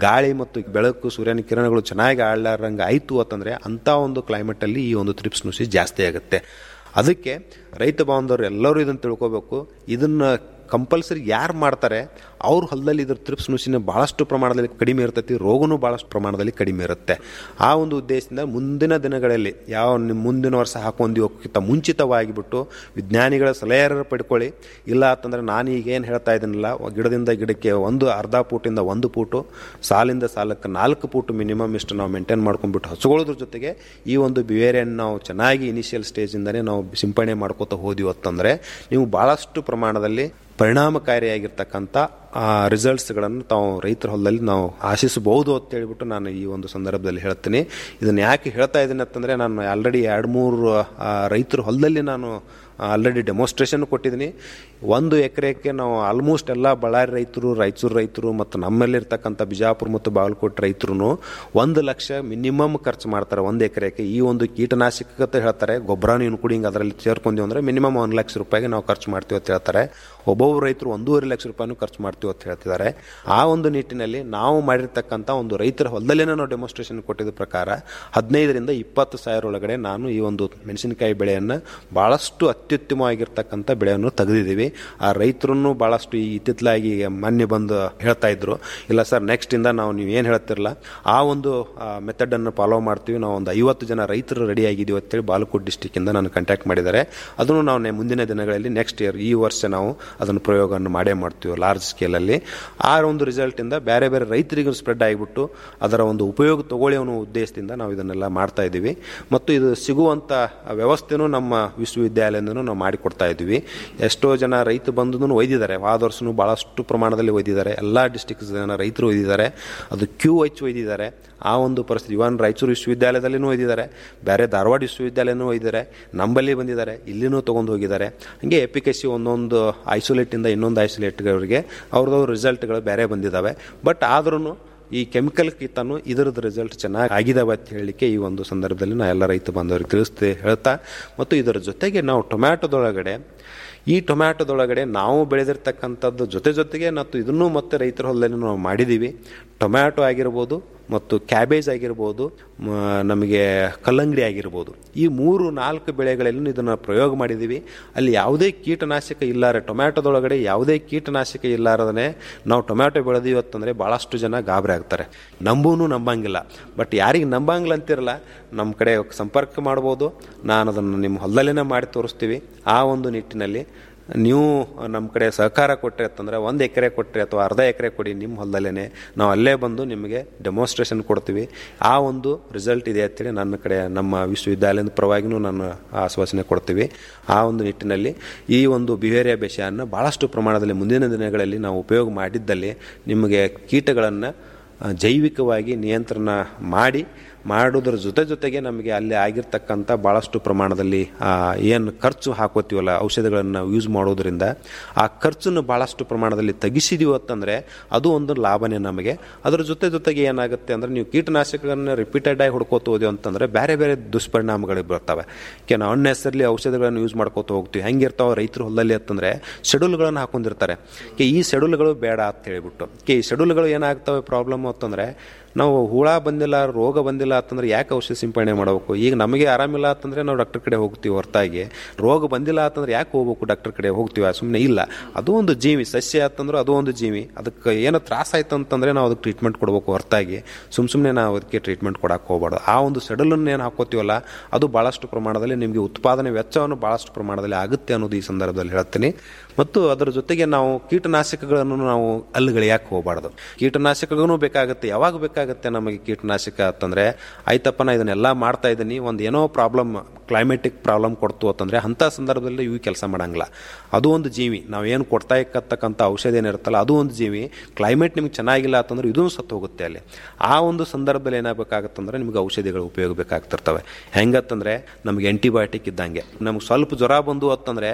ಗಾಳಿ ಮತ್ತು ಬೆಳಕು ಸೂರ್ಯನ ಕಿರಣಗಳು ಚೆನ್ನಾಗಿ ಆಡ್ಲಾರಂಗೆ ಆಯಿತು ಅಂತಂದರೆ ಅಂಥ ಒಂದು ಕ್ಲೈಮೇಟಲ್ಲಿ ಈ ಒಂದು ತ್ರಿಪ್ಸ್ ನುಸಿ ಜಾಸ್ತಿ ಆಗುತ್ತೆ ಅದಕ್ಕೆ ರೈತ ಬಾಂಧವರು ಎಲ್ಲರೂ ಇದನ್ನು ತಿಳ್ಕೊಬೇಕು ಇದನ್ನು ಕಂಪಲ್ಸರಿ ಯಾರು ಮಾಡ್ತಾರೆ ಅವ್ರ ಹೊಲದಲ್ಲಿ ಇದ್ರ ತ್ರಿಪ್ಸ್ ನುಸಿನ ಭಾಳಷ್ಟು ಪ್ರಮಾಣದಲ್ಲಿ ಕಡಿಮೆ ಇರ್ತೈತಿ ರೋಗನೂ ಭಾಳಷ್ಟು ಪ್ರಮಾಣದಲ್ಲಿ ಕಡಿಮೆ ಇರುತ್ತೆ ಆ ಒಂದು ಉದ್ದೇಶದಿಂದ ಮುಂದಿನ ದಿನಗಳಲ್ಲಿ ಯಾವ ನಿಮ್ಮ ಮುಂದಿನ ವರ್ಷ ಹಾಕೊಂದಿವಕ್ಕಿಂತ ಮುಂಚಿತವಾಗಿಬಿಟ್ಟು ವಿಜ್ಞಾನಿಗಳ ಸಲಹೆಯನ್ನು ಪಡ್ಕೊಳ್ಳಿ ಇಲ್ಲ ಅಂತಂದ್ರೆ ನಾನು ಈಗ ಏನು ಹೇಳ್ತಾ ಇದ್ದೀನಲ್ಲ ಗಿಡದಿಂದ ಗಿಡಕ್ಕೆ ಒಂದು ಅರ್ಧ ಫೂಟಿಂದ ಒಂದು ಫೂಟು ಸಾಲಿಂದ ಸಾಲಕ್ಕೆ ನಾಲ್ಕು ಫೂಟು ಮಿನಿಮಮ್ ಇಷ್ಟು ನಾವು ಮೇಂಟೈನ್ ಮಾಡ್ಕೊಂಡ್ಬಿಟ್ಟು ಹಚ್ಕೊಳ್ಳೋದ್ರ ಜೊತೆಗೆ ಈ ಒಂದು ಬಿವೇರಿಯನ್ನು ನಾವು ಚೆನ್ನಾಗಿ ಇನಿಷಿಯಲ್ ಸ್ಟೇಜಿಂದನೇ ನಾವು ಸಿಂಪಡಣೆ ಮಾಡ್ಕೋತಾ ಹೋದಿವಿ ಅಂತಂದರೆ ನೀವು ಭಾಳಷ್ಟು ಪ್ರಮಾಣದಲ್ಲಿ ಪರಿಣಾಮಕಾರಿಯಾಗಿರ್ತಕ್ಕಂಥ ರಿಸಲ್ಟ್ಸ್ಗಳನ್ನು ತಾವು ರೈತರ ಹೊಲದಲ್ಲಿ ನಾವು ಆಶಿಸಬಹುದು ಅಂತ ಹೇಳ್ಬಿಟ್ಟು ನಾನು ಈ ಒಂದು ಸಂದರ್ಭದಲ್ಲಿ ಹೇಳ್ತೀನಿ ಇದನ್ನು ಯಾಕೆ ಹೇಳ್ತಾ ಇದ್ದೀನಿ ಅಂತಂದರೆ ನಾನು ಆಲ್ರೆಡಿ ಎರಡು ಮೂರು ರೈತರ ಹೊಲದಲ್ಲಿ ನಾನು ಆಲ್ರೆಡಿ ಡೆಮೋಸ್ಟ್ರೇಷನ್ ಕೊಟ್ಟಿದ್ದೀನಿ ಒಂದು ಎಕರೆಗೆ ನಾವು ಆಲ್ಮೋಸ್ಟ್ ಎಲ್ಲ ಬಳ್ಳಾರಿ ರೈತರು ರಾಯಚೂರು ರೈತರು ಮತ್ತು ನಮ್ಮಲ್ಲಿರ್ತಕ್ಕಂಥ ಬಿಜಾಪುರ ಮತ್ತು ಬಾಗಲಕೋಟೆ ರೈತರು ಒಂದು ಲಕ್ಷ ಮಿನಿಮಮ್ ಖರ್ಚು ಮಾಡ್ತಾರೆ ಒಂದು ಎಕರೆಗೆ ಈ ಒಂದು ಕೀಟನಾಶಕತೆ ಹೇಳ್ತಾರೆ ಗೊಬ್ಬರನೂ ಇನ್ಕ್ಲೂಡಿಂಗ್ ಅದರಲ್ಲಿ ಸೇರ್ಕೊಂತೀವಿ ಅಂದರೆ ಮಿನಿಮಮ್ ಒಂದು ಲಕ್ಷ ರೂಪಾಯಿಗೆ ನಾವು ಖರ್ಚು ಮಾಡ್ತೀವಿ ಅಂತ ಹೇಳ್ತಾರೆ ಒಬ್ಬೊಬ್ಬರು ರೈತರು ಒಂದೂವರೆ ಲಕ್ಷ ರೂಪಾಯಿನೂ ಖರ್ಚು ಮಾಡ್ತೀವಿ ಅಂತ ಹೇಳ್ತಿದ್ದಾರೆ ಆ ಒಂದು ನಿಟ್ಟಿನಲ್ಲಿ ನಾವು ಮಾಡಿರ್ತಕ್ಕಂಥ ಒಂದು ರೈತರ ಹೊಲದಲ್ಲೇ ನಾವು ಡೆಮೋಸ್ಟ್ರೇಷನ್ ಕೊಟ್ಟಿದ್ದ ಪ್ರಕಾರ ಹದಿನೈದರಿಂದ ಇಪ್ಪತ್ತು ಸಾವಿರ ಒಳಗಡೆ ನಾನು ಈ ಒಂದು ಮೆಣಸಿನಕಾಯಿ ಬೆಳೆಯನ್ನು ಭಾಳಷ್ಟು ಅತ್ಯುತ್ತಮವಾಗಿರ್ತಕ್ಕಂಥ ಬೆಳೆಯನ್ನು ತೆಗೆದಿದ್ದೀವಿ ಆ ರೈತರನ್ನು ಭಾಳಷ್ಟು ಈ ಇತ್ತಿತ್ತಲಾಗಿ ಮೊನ್ನೆ ಬಂದು ಹೇಳ್ತಾ ಇದ್ರು ಇಲ್ಲ ಸರ್ ನೆಕ್ಸ್ಟ್ ಇಂದ ನಾವು ನೀವು ಏನು ಹೇಳ್ತಿರಲ್ಲ ಆ ಒಂದು ಮೆಥಡನ್ನು ಫಾಲೋ ಮಾಡ್ತೀವಿ ನಾವು ಒಂದು ಐವತ್ತು ಜನ ರೈತರು ರೆಡಿ ಆಗಿದ್ದೀವಿ ಅಂತೇಳಿ ಬಾಲಕೋಟ್ ಡಿಸ್ಟಿಕ್ಕಿಂದ ನಾನು ಕಾಂಟ್ಯಾಕ್ಟ್ ಮಾಡಿದ್ದಾರೆ ಅದನ್ನು ನಾವು ನೆ- ಮುಂದಿನ ದಿನಗಳಲ್ಲಿ ನೆಕ್ಸ್ಟ್ ಇಯರ್ ಈ ವರ್ಷ ನಾವು ಅದನ್ನು ಪ್ರಯೋಗವನ್ನು ಮಾಡೇ ಮಾಡ್ತೀವಿ ಲಾರ್ಜ್ ಸ್ಕೇಲಲ್ಲಿ ಆ ಒಂದು ರಿಸಲ್ಟಿಂದ ಬೇರೆ ಬೇರೆ ರೈತರಿಗೂ ಸ್ಪ್ರೆಡ್ ಆಗಿಬಿಟ್ಟು ಅದರ ಒಂದು ಉಪಯೋಗ ತಗೊಳ್ಳಿ ಅನ್ನೋ ಉದ್ದೇಶದಿಂದ ನಾವು ಇದನ್ನೆಲ್ಲ ಮಾಡ್ತಾ ಇದ್ದೀವಿ ಮತ್ತು ಇದು ಸಿಗುವಂಥ ವ್ಯವಸ್ಥೆನೂ ನಮ್ಮ ವಿಶ್ವವಿದ್ಯಾಲಯದಿಂದನೂ ನಾವು ಮಾಡಿಕೊಡ್ತಾ ಇದ್ದೀವಿ ಎಷ್ಟೋ ಜನ ರೈತ ಬಂಧುನು ಒಯ್ದಿದ್ದಾರೆ ಹೋದ ವರ್ಷನೂ ಭಾಳಷ್ಟು ಪ್ರಮಾಣದಲ್ಲಿ ಒಯ್ದಿದ್ದಾರೆ ಎಲ್ಲ ಡಿಸ್ಟಿಕ್ ಜನ ರೈತರು ಒಯ್ದಿದ್ದಾರೆ ಅದು ಕ್ಯೂ ಹಚ್ಚಿ ಒಯ್ದಿದ್ದಾರೆ ಆ ಒಂದು ಪರಿಸ್ಥಿತಿ ಇವನ್ ರಾಯಚೂರು ವಿಶ್ವವಿದ್ಯಾಲಯದಲ್ಲಿನೂ ಒಯ್ದಿದ್ದಾರೆ ಬೇರೆ ಧಾರವಾಡ ವಿಶ್ವವಿದ್ಯಾಲಯನೂ ಒಯ್ದಿದ್ದಾರೆ ನಂಬಲ್ಲಿ ಬಂದಿದ್ದಾರೆ ಇಲ್ಲಿನೂ ತೊಗೊಂಡು ಹೋಗಿದ್ದಾರೆ ಹಾಗೆ ಎಪಿಕೆಸಿ ಒಂದೊಂದು ಐಸೋಲೇಟಿಂದ ಇನ್ನೊಂದು ಐಸೋಲೇಟ್ಗಳಿಗೆ ಅವ್ರದ್ದು ರಿಸಲ್ಟ್ಗಳು ಬೇರೆ ಬಂದಿದ್ದಾವೆ ಬಟ್ ಆದ್ರೂ ಈ ಕೆಮಿಕಲ್ ಕಿತ್ತನು ಇದರದ್ದು ರಿಸಲ್ಟ್ ಚೆನ್ನಾಗಿ ಆಗಿದಾವೆ ಅಂತ ಹೇಳಲಿಕ್ಕೆ ಈ ಒಂದು ಸಂದರ್ಭದಲ್ಲಿ ನಾ ಎಲ್ಲ ರೈತ ಬಾಂಧವರಿಗೆ ತಿಳಿಸ್ತೆ ಹೇಳ್ತಾ ಮತ್ತು ಇದರ ಜೊತೆಗೆ ನಾವು ಟೊಮ್ಯಾಟೊದೊಳಗಡೆ ಈ ಟೊಮ್ಯಾಟೊದೊಳಗಡೆ ನಾವು ಬೆಳೆದಿರ್ತಕ್ಕಂಥದ್ದು ಜೊತೆ ಜೊತೆಗೆ ಮತ್ತು ಇದನ್ನು ಮತ್ತೆ ರೈತರ ಹೊಲದಲ್ಲಿ ನಾವು ಮಾಡಿದ್ದೀವಿ ಟೊಮ್ಯಾಟೊ ಆಗಿರ್ಬೋದು ಮತ್ತು ಕ್ಯಾಬೇಜ್ ಆಗಿರ್ಬೋದು ಮ- ನಮಗೆ ಕಲ್ಲಂಗಡಿ ಆಗಿರ್ಬೋದು ಈ ಮೂರು ನಾಲ್ಕು ಬೆಳೆಗಳಲ್ಲಿ ಇದನ್ನು ಪ್ರಯೋಗ ಮಾಡಿದ್ದೀವಿ ಅಲ್ಲಿ ಯಾವುದೇ ಕೀಟನಾಶಕ ಇಲ್ಲಾರೆ ಟೊಮ್ಯಾಟೊದೊಳಗಡೆ ಯಾವುದೇ ಕೀಟನಾಶಕ ಇಲ್ಲಾರದೇ ನಾವು ಟೊಮ್ಯಾಟೊ ಬೆಳೆದೀವಿ ಅಂತಂದರೆ ಭಾಳಷ್ಟು ಜನ ಗಾಬರಿ ಆಗ್ತಾರೆ ನಂಬೂನು ನಂಬಂಗಿಲ್ಲ ಬಟ್ ಯಾರಿಗೆ ನಂಬಂಗಿಲ್ಲ ಅಂತಿರಲ್ಲ ನಮ್ಮ ಕಡೆ ಸಂಪರ್ಕ ಮಾಡ್ಬೋದು ನಾನು ಅದನ್ನು ನಿಮ್ಮ ಹೊಲದಲ್ಲೇ ಮಾಡಿ ತೋರಿಸ್ತೀವಿ ಆ ಒಂದು ನಿಟ್ಟಿನಲ್ಲಿ ನೀವು ನಮ್ಮ ಕಡೆ ಸಹಕಾರ ಕೊಟ್ಟರೆ ಅಂತಂದರೆ ಒಂದು ಎಕರೆ ಕೊಟ್ಟರೆ ಅಥವಾ ಅರ್ಧ ಎಕರೆ ಕೊಡಿ ನಿಮ್ಮ ಹೊಲದಲ್ಲೇ ನಾವು ಅಲ್ಲೇ ಬಂದು ನಿಮಗೆ ಡೆಮೋನ್ಸ್ಟ್ರೇಷನ್ ಕೊಡ್ತೀವಿ ಆ ಒಂದು ರಿಸಲ್ಟ್ ಇದೆ ಅಂತೇಳಿ ನನ್ನ ಕಡೆ ನಮ್ಮ ವಿಶ್ವವಿದ್ಯಾಲಯದ ಪರವಾಗಿನೂ ನಾನು ಆಶ್ವಾಸನೆ ಕೊಡ್ತೀವಿ ಆ ಒಂದು ನಿಟ್ಟಿನಲ್ಲಿ ಈ ಒಂದು ಬಿಹೇರಿಯ ಬೆಷೆಯನ್ನು ಭಾಳಷ್ಟು ಪ್ರಮಾಣದಲ್ಲಿ ಮುಂದಿನ ದಿನಗಳಲ್ಲಿ ನಾವು ಉಪಯೋಗ ಮಾಡಿದ್ದಲ್ಲಿ ನಿಮಗೆ ಕೀಟಗಳನ್ನು ಆ, ಜೈವಿಕವಾಗಿ ನಿಯಂತ್ರಣ ಮಾಡಿ ಮಾಡೋದ್ರ ಜೊತೆ ಜೊತೆಗೆ ನಮಗೆ ಅಲ್ಲಿ ಆಗಿರ್ತಕ್ಕಂಥ ಭಾಳಷ್ಟು ಪ್ರಮಾಣದಲ್ಲಿ ಏನು ಖರ್ಚು ಹಾಕೋತೀವಲ್ಲ ಔಷಧಿಗಳನ್ನು ನಾವು ಯೂಸ್ ಮಾಡೋದ್ರಿಂದ ಆ ಖರ್ಚನ್ನು ಭಾಳಷ್ಟು ಪ್ರಮಾಣದಲ್ಲಿ ತಗ್ಗಿಸಿದೀವಿ ಅಂತಂದರೆ ಅದು ಒಂದು ಲಾಭನೇ ನಮಗೆ ಅದರ ಜೊತೆ ಜೊತೆಗೆ ಏನಾಗುತ್ತೆ ಅಂದರೆ ನೀವು ಕೀಟನಾಶಕಗಳನ್ನು ರಿಪೀಟೆಡ್ ಆಗಿ ಹುಡ್ಕೋತ ಹೋದೆವು ಅಂತಂದರೆ ಬೇರೆ ಬೇರೆ ದುಷ್ಪರಿಣಾಮಗಳು ಬರ್ತವೆ ಕೆ ನಾವು ಅನ್ನೆಸರ್ಲಿ ಔಷಧಿಗಳನ್ನು ಯೂಸ್ ಮಾಡ್ಕೋತ ಹೋಗ್ತೀವಿ ಹೆಂಗಿರ್ತಾವೆ ರೈತರ ಹೊಲದಲ್ಲಿ ಅಂತಂದರೆ ಶೆಡ್ಯೂಲ್ಗಳನ್ನು ಹಾಕೊಂಡಿರ್ತಾರೆ ಕೆ ಈ ಶೆಡ್ಯೂಲ್ಗಳು ಬೇಡ ಅಂತ ಹೇಳ್ಬಿಟ್ಟು ಕೆ ಈ ಶೆಡ್ಯೂಲ್ಗಳು ಏನಾಗ್ತವೆ ಪ್ರಾಬ್ಲಮ್ ಅಂತಂದರೆ ನಾವು ಹುಳ ಬಂದಿಲ್ಲ ರೋಗ ಬಂದಿಲ್ಲ ಅಂತಂದ್ರೆ ಯಾಕೆ ಔಷಧಿ ಸಿಂಪಡಣೆ ಮಾಡಬೇಕು ಈಗ ನಮಗೆ ಆರಾಮಿಲ್ಲ ಅಂತಂದ್ರೆ ನಾವು ಡಾಕ್ಟರ್ ಕಡೆ ಹೋಗ್ತೀವಿ ಹೊರತಾಗಿ ರೋಗ ಬಂದಿಲ್ಲ ಅಂತಂದ್ರೆ ಯಾಕೆ ಹೋಗ್ಬೇಕು ಡಾಕ್ಟರ್ ಕಡೆ ಹೋಗ್ತೀವಿ ಸುಮ್ಮನೆ ಇಲ್ಲ ಅದು ಒಂದು ಜೀವಿ ಸಸ್ಯ ಅಂತಂದ್ರೆ ಅದು ಒಂದು ಜೀವಿ ಅದಕ್ಕೆ ಏನೋ ತ್ರಾಸ ಆಯ್ತು ಅಂತಂದ್ರೆ ನಾವು ಅದಕ್ಕೆ ಟ್ರೀಟ್ಮೆಂಟ್ ಕೊಡಬೇಕು ಹೊರತಾಗಿ ಸುಮ್ ಸುಮ್ಮನೆ ನಾವು ಅದಕ್ಕೆ ಟ್ರೀಟ್ಮೆಂಟ್ ಕೊಡಕ್ಕೆ ಹೋಗ್ಬಾರ್ದು ಆ ಒಂದು ಸೆಡಲನ್ನು ಏನು ಹಾಕೋತೀವಲ್ಲ ಅದು ಭಾಳಷ್ಟು ಪ್ರಮಾಣದಲ್ಲಿ ನಿಮಗೆ ಉತ್ಪಾದನೆ ವೆಚ್ಚವನ್ನು ಭಾಳಷ್ಟು ಪ್ರಮಾಣದಲ್ಲಿ ಆಗುತ್ತೆ ಅನ್ನೋದು ಈ ಸಂದರ್ಭದಲ್ಲಿ ಹೇಳ್ತೀನಿ ಮತ್ತು ಅದರ ಜೊತೆಗೆ ನಾವು ಕೀಟನಾಶಕಗಳನ್ನು ನಾವು ಅಲ್ಲುಗಳಿಯಾಕೆ ಹೋಗಬಾರ್ದು ಕೀಟನಾಶಕಗಳೂ ಬೇಕಾಗುತ್ತೆ ಯಾವಾಗ ಬೇಕಾಗುತ್ತೆ ನಮಗೆ ಕೀಟನಾಶಕ ಅಂತಂದ್ರೆ ಆಯ್ತಪ್ಪ ನಾ ಇದನ್ನೆಲ್ಲ ಮಾಡ್ತಾ ಇದ್ದೀನಿ ಒಂದು ಏನೋ ಪ್ರಾಬ್ಲಮ್ ಕ್ಲೈಮೆಟಿಕ್ ಪ್ರಾಬ್ಲಮ್ ಕೊಡ್ತು ಅಂತಂದ್ರೆ ಅಂಥ ಸಂದರ್ಭದಲ್ಲಿ ಇವು ಕೆಲಸ ಮಾಡಂಗಿಲ್ಲ ಅದು ಒಂದು ಜೀವಿ ನಾವೇನು ಕೊಡ್ತಾ ಇಕ್ಕತಕ್ಕಂಥ ಔಷಧಿ ಏನಿರುತ್ತಲ್ಲ ಅದು ಒಂದು ಜೀವಿ ಕ್ಲೈಮೇಟ್ ನಿಮ್ಗೆ ಚೆನ್ನಾಗಿಲ್ಲ ಅಂತಂದ್ರೆ ಇದೂ ಸತ್ತು ಹೋಗುತ್ತೆ ಅಲ್ಲಿ ಆ ಒಂದು ಸಂದರ್ಭದಲ್ಲಿ ಏನಾಗಬೇಕಾಗತ್ತಂದ್ರೆ ನಿಮ್ಗೆ ಔಷಧಿಗಳು ಉಪಯೋಗ ಬೇಕಾಗ್ತಿರ್ತವೆ ಹೆಂಗತ್ತಂದ್ರೆ ನಮ್ಗೆ ಆಂಟಿಬಯೋಟಿಕ್ ಇದ್ದಂಗೆ ನಮ್ಗೆ ಸ್ವಲ್ಪ ಜ್ವರ ಬಂದು ಅಂತಂದ್ರೆ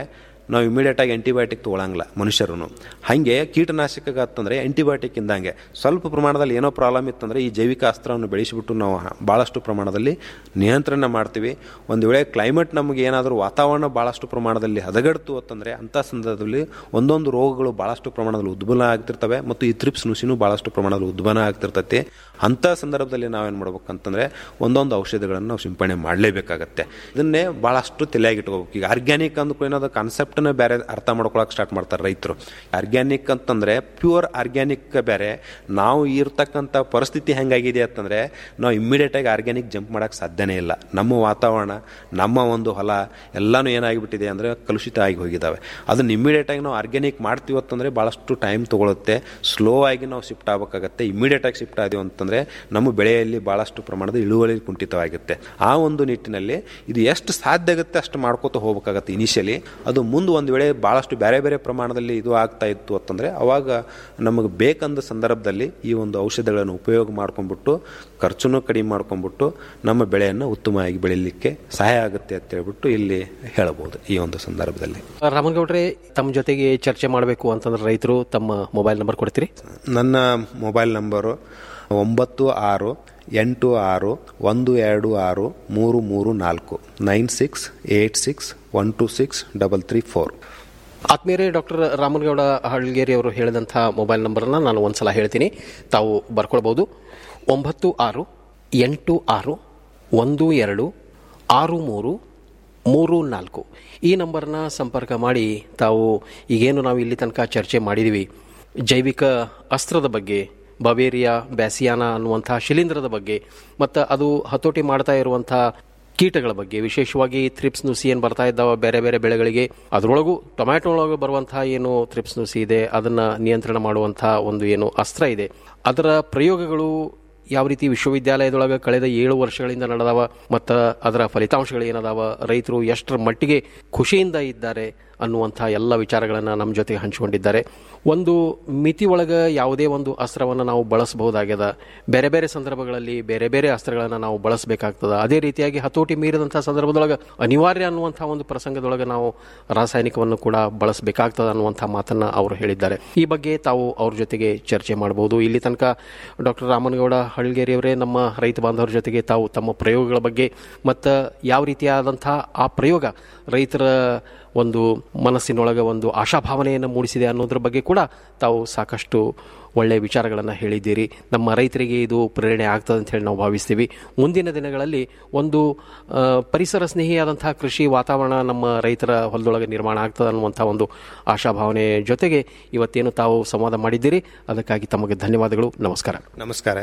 ನಾವು ಇಮಿಡಿಯೇಟ್ ಆಗಿ ಆಂಟಿಬಯೋಟಿಕ್ ತೊಗೊಳಂಗಿಲ್ಲ ಮನುಷ್ಯರು ಹಾಗೆ ಕೀಟನಾಶಕ ಅಂತಂದ್ರೆ ಆಂಟಿಬಯೋಟಿಕ್ ಇಂದಂಗೆ ಸ್ವಲ್ಪ ಪ್ರಮಾಣದಲ್ಲಿ ಏನೋ ಪ್ರಾಬ್ಲಮ್ ಇತ್ತಂದ್ರೆ ಈ ಜೈವಿಕ ಅಸ್ತ್ರವನ್ನು ಬೆಳೆಸಿಬಿಟ್ಟು ನಾವು ಹ- ಬಹಳಷ್ಟು ಪ್ರಮಾಣದಲ್ಲಿ ನಿಯಂತ್ರಣ ಮಾಡ್ತೀವಿ ಒಂದು ವೇಳೆ ಕ್ಲೈಮೇಟ್ ನಮಗೆ ಏನಾದರೂ ವಾತಾವರಣ ಬಹಳಷ್ಟು ಪ್ರಮಾಣದಲ್ಲಿ ಹದಗೆಡ್ತು ಅಂತಂದ್ರೆ ಅಂಥ ಸಂದರ್ಭದಲ್ಲಿ ಒಂದೊಂದು ರೋಗಗಳು ಬಹಳಷ್ಟು ಪ್ರಮಾಣದಲ್ಲಿ ಉದ್ಭವನ ಆಗ್ತಿರ್ತವೆ ಮತ್ತು ಈ ತ್ರಿಪ್ಸ್ ನುಸಿನೂ ಬಹಳಷ್ಟು ಪ್ರಮಾಣದಲ್ಲಿ ಉದ್ಭವನ ಆಗ್ತಿರ್ತೈತಿ ಅಂಥ ಸಂದರ್ಭದಲ್ಲಿ ನಾವೇನು ಮಾಡ್ಬೇಕಂತಂದ್ರೆ ಒಂದೊಂದು ಔಷಧಿಗಳನ್ನು ನಾವು ಸಿಂಪಡಣೆ ಮಾಡಲೇಬೇಕಾಗತ್ತೆ ಇದನ್ನೇ ಬಹಳಷ್ಟು ತಲೆಯಾಗಿ ಇಟ್ಕೋಬೇಕು ಈಗ ಆರ್ಗ್ಯಾನಿಕ್ ಅಂದ್ಕೊಳ್ಳಿ ಅನ್ನೋದು ಕಾನ್ಸೆಪ್ಟನ್ನ ಬೇರೆ ಅರ್ಥ ಮಾಡ್ಕೊಳಕ್ಕೆ ಸ್ಟಾರ್ಟ್ ಮಾಡ್ತಾರೆ ರೈತರು ಆರ್ಗ್ಯಾನಿಕ್ ಅಂತಂದ್ರೆ ಪ್ಯೂರ್ ಆರ್ಗ್ಯಾನಿಕ್ ಬೇರೆ ನಾವು ಇರ್ತಕ್ಕಂಥ ಪರಿಸ್ಥಿತಿ ಹೆಂಗಾಗಿದೆ ಅಂತಂದ್ರೆ ನಾವು ಇಮ್ಮಿಡಿಯೇಟ್ ಆಗಿ ಆರ್ಗ್ಯಾನಿಕ್ ಜಂಪ್ ಮಾಡಕ್ಕೆ ಸಾಧ್ಯನೇ ಇಲ್ಲ ನಮ್ಮ ವಾತಾವರಣ ನಮ್ಮ ಒಂದು ಹೊಲ ಎಲ್ಲಾನು ಏನಾಗಿಬಿಟ್ಟಿದೆ ಅಂದ್ರೆ ಕಲುಷಿತ ಆಗಿ ಹೋಗಿದ್ದಾವೆ ಅದನ್ನ ಇಮ್ಮಿಡಿಯೇಟ್ ಆಗಿ ನಾವು ಆರ್ಗ್ಯಾನಿಕ್ ಮಾಡ್ತೀವಿ ಅಂತಂದ್ರೆ ಬಹಳಷ್ಟು ಟೈಮ್ ತಗೊಳುತ್ತೆ ಸ್ಲೋ ಆಗಿ ನಾವು ಶಿಫ್ಟ್ ಆಗಬೇಕಾಗತ್ತೆ ಇಮ್ಮಿಡಿಯೇಟ್ ಆಗಿ ಶಿಫ್ಟ್ ಆದೀವಿ ಅಂತಂದ್ರೆ ನಮ್ಮ ಬೆಳೆಯಲ್ಲಿ ಬಹಳಷ್ಟು ಪ್ರಮಾಣದ ಇಳುವರಿ ಕುಂಠಿತವಾಗುತ್ತೆ ಆ ಒಂದು ನಿಟ್ಟಿನಲ್ಲಿ ಇದು ಎಷ್ಟು ಸಾಧ್ಯ ಆಗುತ್ತೆ ಅಷ್ಟು ಮಾಡ್ಕೋತ ಹೋಗ್ಬೇಕಾಗತ್ತೆ ಇನಿಷಿಯಲಿ ಅದು ಮುಂದೆ ಒಂದು ವೇಳೆ ಬಹಳಷ್ಟು ಬೇರೆ ಬೇರೆ ಪ್ರಮಾಣದಲ್ಲಿ ಇದು ಆಗ್ತಾ ಇತ್ತು ಅಂತಂದ್ರೆ ಅವಾಗ ನಮಗೆ ಬೇಕಂದ ಸಂದರ್ಭದಲ್ಲಿ ಈ ಒಂದು ಔಷಧಗಳನ್ನು ಉಪಯೋಗ ಮಾಡ್ಕೊಂಡ್ಬಿಟ್ಟು ಖರ್ಚುನು ಕಡಿಮೆ ಮಾಡ್ಕೊಂಡ್ಬಿಟ್ಟು ನಮ್ಮ ಬೆಳೆಯನ್ನು ಉತ್ತಮವಾಗಿ ಬೆಳೀಲಿಕ್ಕೆ ಸಹಾಯ ಆಗುತ್ತೆ ಅಂತ ಹೇಳ್ಬಿಟ್ಟು ಇಲ್ಲಿ ಹೇಳಬಹುದು ಈ ಒಂದು ಸಂದರ್ಭದಲ್ಲಿ ರಾಮನಗೌಡ್ರೆ ತಮ್ಮ ಜೊತೆಗೆ ಚರ್ಚೆ ಮಾಡಬೇಕು ಅಂತಂದ್ರೆ ರೈತರು ತಮ್ಮ ಮೊಬೈಲ್ ನಂಬರ್ ಕೊಡ್ತೀರಿ ನನ್ನ ಮೊಬೈಲ್ ನಂಬರು ಒಂಬತ್ತು ಆರು ಎಂಟು ಆರು ಒಂದು ಎರಡು ಆರು ಮೂರು ಮೂರು ನಾಲ್ಕು nine six eight six one two six double three four ಆತ್ಮೀಯರೇ ಡಾಕ್ಟರ್ ರಾಮನಗೌಡ ಹಳ್ಗೇರಿ ಅವರು ಹೇಳಿದಂಥ ಮೊಬೈಲ್ ನಂಬರನ್ನು ನಾನು ಒಂದ್ಸಲ ಹೇಳ್ತೀನಿ ತಾವು ಬರ್ಕೊಳ್ಬೋದು ಒಂಬತ್ತು ಆರು ಎಂಟು ಆರು ಒಂದು ಎರಡು ಆರು ಮೂರು ಮೂರು ನಾಲ್ಕು ಈ ನಂಬರ್ನ ಸಂಪರ್ಕ ಮಾಡಿ ತಾವು ಈಗೇನು ನಾವು ಇಲ್ಲಿ ತನಕ ಚರ್ಚೆ ಮಾಡಿದ್ದೀವಿ ಜೈವಿಕ ಅಸ್ತ್ರದ ಬಗ್ಗೆ ಬವೇರಿಯಾ ಬ್ಯಾಸಿಯಾನ ಅನ್ನುವಂಥ ಶಿಲೀಂಧ್ರದ ಬಗ್ಗೆ ಮತ್ತು ಅದು ಹತೋಟಿ ಮಾಡ್ತಾ ಇರುವಂಥ ಕೀಟಗಳ ಬಗ್ಗೆ ವಿಶೇಷವಾಗಿ ಥ್ರಿಪ್ಸ್ ನುಸಿ ಏನು ಬರ್ತಾ ಇದ್ದಾವ ಬೇರೆ ಬೇರೆ ಬೆಳೆಗಳಿಗೆ ಅದರೊಳಗೂ ಟೊಮ್ಯಾಟೊ ಒಳಗೆ ಬರುವಂತಹ ಏನು ಥ್ರಿಪ್ಸ್ ನುಸಿ ಇದೆ ಅದನ್ನ ನಿಯಂತ್ರಣ ಮಾಡುವಂತಹ ಒಂದು ಏನು ಅಸ್ತ್ರ ಇದೆ ಅದರ ಪ್ರಯೋಗಗಳು ಯಾವ ರೀತಿ ವಿಶ್ವವಿದ್ಯಾಲಯದೊಳಗೆ ಕಳೆದ ಏಳು ವರ್ಷಗಳಿಂದ ನಡೆದವ ಮತ್ತು ಅದರ ಫಲಿತಾಂಶಗಳು ಏನದಾವ ರೈತರು ಎಷ್ಟರ ಮಟ್ಟಿಗೆ ಖುಷಿಯಿಂದ ಇದ್ದಾರೆ ಅನ್ನುವಂಥ ಎಲ್ಲ ವಿಚಾರಗಳನ್ನು ನಮ್ಮ ಜೊತೆಗೆ ಹಂಚಿಕೊಂಡಿದ್ದಾರೆ ಒಂದು ಮಿತಿ ಒಳಗೆ ಯಾವುದೇ ಒಂದು ಅಸ್ತ್ರವನ್ನು ನಾವು ಬಳಸಬಹುದಾಗ್ಯದ ಬೇರೆ ಬೇರೆ ಸಂದರ್ಭಗಳಲ್ಲಿ ಬೇರೆ ಬೇರೆ ಅಸ್ತ್ರಗಳನ್ನು ನಾವು ಬಳಸಬೇಕಾಗ್ತದ ಅದೇ ರೀತಿಯಾಗಿ ಹತೋಟಿ ಮೀರಿದಂಥ ಸಂದರ್ಭದೊಳಗೆ ಅನಿವಾರ್ಯ ಅನ್ನುವಂಥ ಒಂದು ಪ್ರಸಂಗದೊಳಗೆ ನಾವು ರಾಸಾಯನಿಕವನ್ನು ಕೂಡ ಬಳಸಬೇಕಾಗ್ತದ ಅನ್ನುವಂಥ ಮಾತನ್ನು ಅವರು ಹೇಳಿದ್ದಾರೆ ಈ ಬಗ್ಗೆ ತಾವು ಅವ್ರ ಜೊತೆಗೆ ಚರ್ಚೆ ಮಾಡಬಹುದು ಇಲ್ಲಿ ತನಕ ಡಾಕ್ಟರ್ ರಾಮನಗೌಡ ಹಳ್ಗೇರಿಯವರೇ ನಮ್ಮ ರೈತ ಬಾಂಧವರ ಜೊತೆಗೆ ತಾವು ತಮ್ಮ ಪ್ರಯೋಗಗಳ ಬಗ್ಗೆ ಮತ್ತು ಯಾವ ರೀತಿಯಾದಂಥ ಆ ಪ್ರಯೋಗ ರೈತರ ಒಂದು ಮನಸ್ಸಿನೊಳಗೆ ಒಂದು ಆಶಾಭಾವನೆಯನ್ನು ಮೂಡಿಸಿದೆ ಅನ್ನೋದ್ರ ಬಗ್ಗೆ ಕೂಡ ತಾವು ಸಾಕಷ್ಟು ಒಳ್ಳೆಯ ವಿಚಾರಗಳನ್ನು ಹೇಳಿದ್ದೀರಿ ನಮ್ಮ ರೈತರಿಗೆ ಇದು ಪ್ರೇರಣೆ ಆಗ್ತದೆ ಅಂತ ಹೇಳಿ ನಾವು ಭಾವಿಸ್ತೀವಿ ಮುಂದಿನ ದಿನಗಳಲ್ಲಿ ಒಂದು ಆ, ಪರಿಸರ ಸ್ನೇಹಿಯಾದಂತಹ ಕೃಷಿ ವಾತಾವರಣ ನಮ್ಮ ರೈತರ ಹೊಲದೊಳಗೆ ನಿರ್ಮಾಣ ಆಗ್ತದೆ ಅನ್ನುವಂಥ ಒಂದು ಆಶಾಭಾವನೆ ಜೊತೆಗೆ ಇವತ್ತೇನು ತಾವು ಸಂವಾದ ಮಾಡಿದ್ದೀರಿ ಅದಕ್ಕಾಗಿ ತಮಗೆ ಧನ್ಯವಾದಗಳು ನಮಸ್ಕಾರ ನಮಸ್ಕಾರ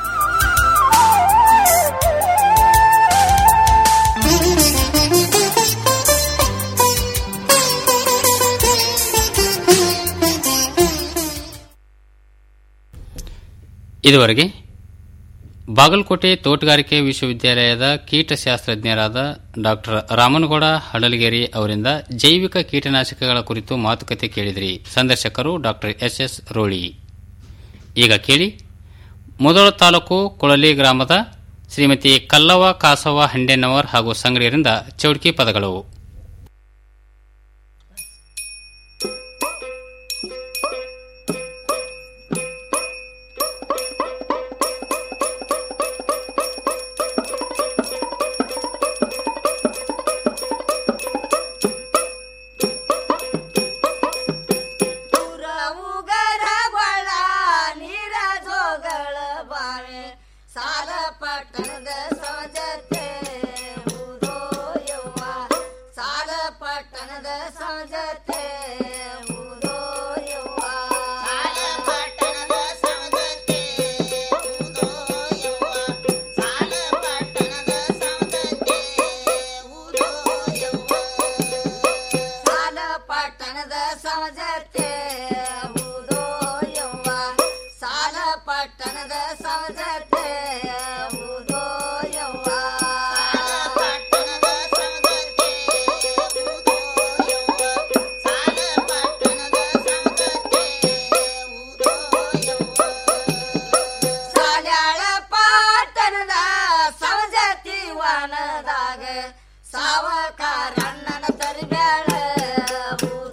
ಇದುವರೆಗೆ ಬಾಗಲಕೋಟೆ ತೋಟಗಾರಿಕೆ ವಿಶ್ವವಿದ್ಯಾಲಯದ ಕೀಟಶಾಸ್ತ್ರಜ್ಞರಾದ ಡಾಕ್ಟರ್ ರಾಮನಗೌಡ ಹಡಲಗೇರಿ ಅವರಿಂದ ಜೈವಿಕ ಕೀಟನಾಶಕಗಳ ಕುರಿತು ಮಾತುಕತೆ ಕೇಳಿದಿರಿ ಸಂದರ್ಶಕರು ಡಾಕ್ಟರ್ ಎಸ್ ಎಸ್ ರೋಳಿ ಈಗ ಕೇಳಿ ಮೊದಲ ತಾಲೂಕು ಕೊಳಲಿ ಗ್ರಾಮದ ಶ್ರೀಮತಿ ಕಲ್ಲವ ಕಾಸವ ಹಂಡೆನವರ್ ಹಾಗೂ ಸಂಗಡಿಯರಿಂದ ಚೌಡ್ಕಿ ಪದಗಳು ಉಗರಗೊಳ ನೀರ ಜೋಗಳ ಬಾವೆ ಸಾಲ ಪಟ್ಟಣದ ಸೌಜತೆ ಊರೋ ಯವ್ವ ಸಾಲ ಪಟ್ಟಣದ ಸೌಜತೆ ಊರೋ ಯವ್ವ ಸಾಲ ಪಟ್ಟಣದ ಸೌಜತೆ ಊರೋ ಯವ್ವ ಸಾಲ ಪಟ್ಟಣದ ಸೌಜತೆ ಊರೋ ಯವ್ವ ಸಾಲ ಪಟ್ಟಣದ ಸೌಜತೆ ಊರೋ ಯವ್ವ ಸಾಲ ಪಟ್ಟಣದ ಸೌಜತೆ ಊರೋ ಯವ್ವ ಪಟ್ಟಣದ ಸೌಜತೆ ಊರೋ ಯವ್ವ ಸಾಲ ಪಟ್ಟಣದ ಸೌಜತೆ ಊರೋ ಯವ್ವ ಸಾಲ್ಯಾಳ ಪಟ್ಟಣದ ಸೌಜತಿ ವನದಾಗ ಸಾವಕಾರಣ್ಣನ ತರಿಬ್ಯಾಳ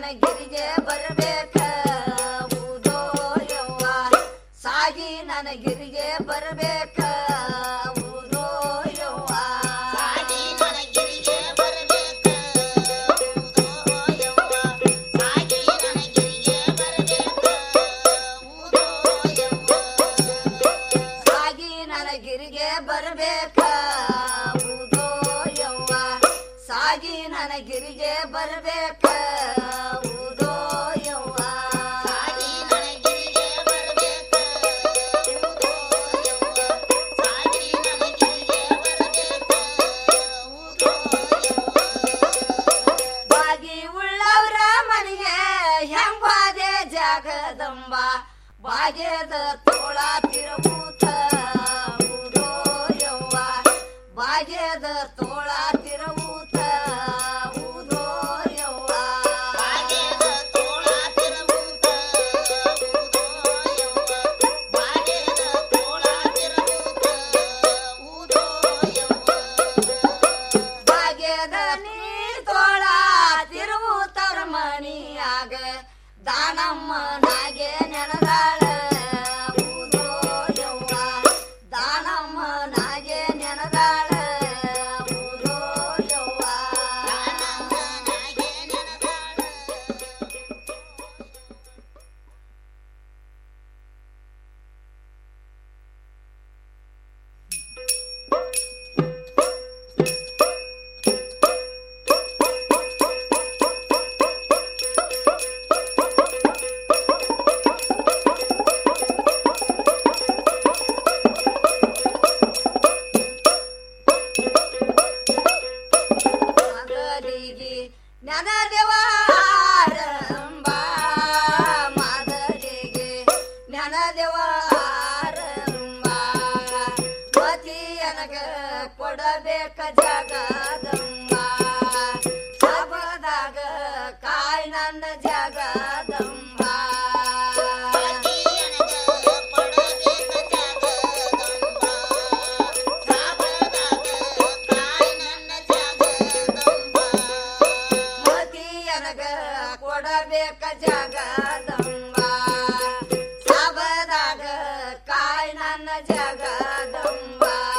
ನನಗಿರಿಗೆ ಬರಬೇಕ ಊದೋ ಯವ್ವ ಸಾಗಿ ನನಗಿರಿಗೆ ಬರಬೇಕ ಊದೋ ಯವ್ವ ಸಾಗಿ ನನಗಿರಿಗೆ ಬರಬೇಕ ಊದೋ ಯವ್ವ ಸಾಗಿ ನನಗಿರಿಗೆ ಬರಬೇಕ ಊದೋ ಯವ್ವ ಸಾಗಿ ನನಗಿರಿಗೆ ಬರಬೇಕ ಊದೋ ಯವ್ವ ಸಾಗಿ ನನಗಿರಿಗೆ ಬರಬೇಕ ಊದೋ ಯವ್ವ ಸಾಗಿ ನನಗಿರಿಗೆ ಬರಬೇಕ ಊದೋ ಯವ್ವ ಸಾಗಿ ನನಗಿರಿಗೆ ಬರಬೇಕ ಊದೋ ಯವ್ವ ಬಾಗಿ ಉಳ್ಳವರ ಮನೆಗೆ ಹೆಂಗಾದೆ ಜಾಗದಂಬ ಬಾಗ್ಯದ ತೋಳ ತಿರುಗೂತ ಊದೋ ಯವ್ವ ಬಾಗ್ಯದ ತೋಳ ತಿರುಗೂತ ಊದೋ ಯವ್ವ ಬಾಗ್ಯದ ತೋಳ ತಿರುಗೂತ ಊದೋ ಯವ್ವ ಬಾಗ್ಯದ ತೋಳ ತಿರುಗೂತ ಊದೋ ಯವ್ವ ಭಾಗ್ಯದ ನೀರ್ ತೋಳ ತಿರುವುತರ ಮಣಿಯಾಗ ದಾನಮ್ಮನಾಗೆ ನೆನದಾಳ ಊದೋ ಯವ್ವ ದಾನಮ್ಮನಾಗೆ ನೆನದಾಳ ಊದೋ ಯವ್ವ ದಾನಮ್ಮನಾಗೆ ನೆನದಾಳ ಮದಲಿಗೆ ನೆನದೆವ ಆರಂಭ ಮದಲಿಗೆ ನೆನದೆವ ಆರಂಭ ಪತಿಯನಗ ಕೊಡಬೇಕ ಜಗದಂಬ ಸಬದಾಗ ಕಾಯ್ ನನ್ನ ಜಗದಂಬ ಮತಿಯನಗ ಕೊಡಬೇಕ ಜಗದಂಬ ಸಬದಾಗ ಕಾಯ್ ನನ್ನ ಜಗದಂಬ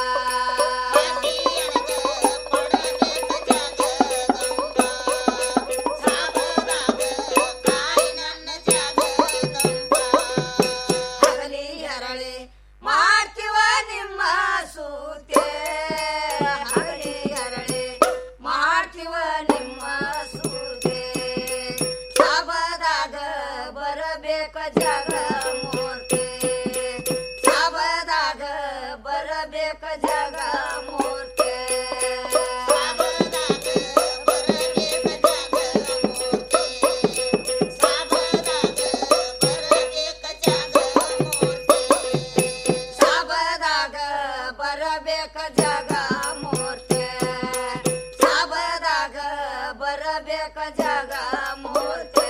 ಹಗಲಿ ಹರಳಿ ಮಾಡ್ತೀವ ನಿಮ್ಮ ಸೂತೆ ಹಗಲಿ ಹರಳಿ ಮಾಡ್ತೀವ ನಿಮ್ಮ ಸೂತೆ ಸಬದಾಗ ಬರಬೇಕ ಜಗ ಮೂರ್ತಿ ಸಬದಾಗ ಬರಬೇಕ ಜಗ ಮೂರ್ತಿ ಸಬದಾಗ ಬರಬೇಕ ಜಗ ಮೂರ್ತಿ ಸಬದಾಗ ಬರಬೇಕ ಜಗ ಮೂರ್ತಿ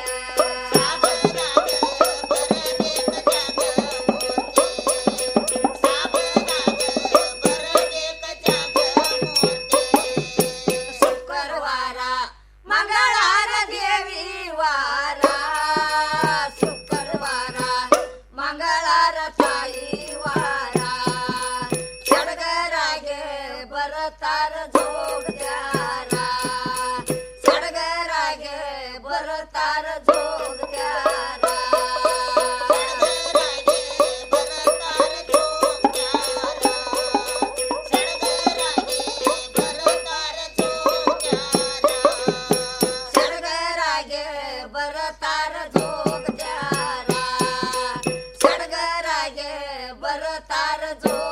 ಶುಕ್ರವಾರ ಮಂಗಳಾರ ದೇವಿ ವಾರ ಶುಕ್ರವಾರ ಮಂಗಳಾರ ತಾಯಿ ವಾರ ಸಡಗರಾಗೆ ಬರತಾರ ಜೋಗದ್ಯಾರ ಸಡಗರಾಗೆ ಬರತಾರ ಜೋಗದ್ಯಾರ ಸಡಗರಾಗೆ ಬರತಾರ ಜೋಗದ್ಯಾರ ಸಡಗರಾಗೆ ಬರತಾರ ಜೋಗ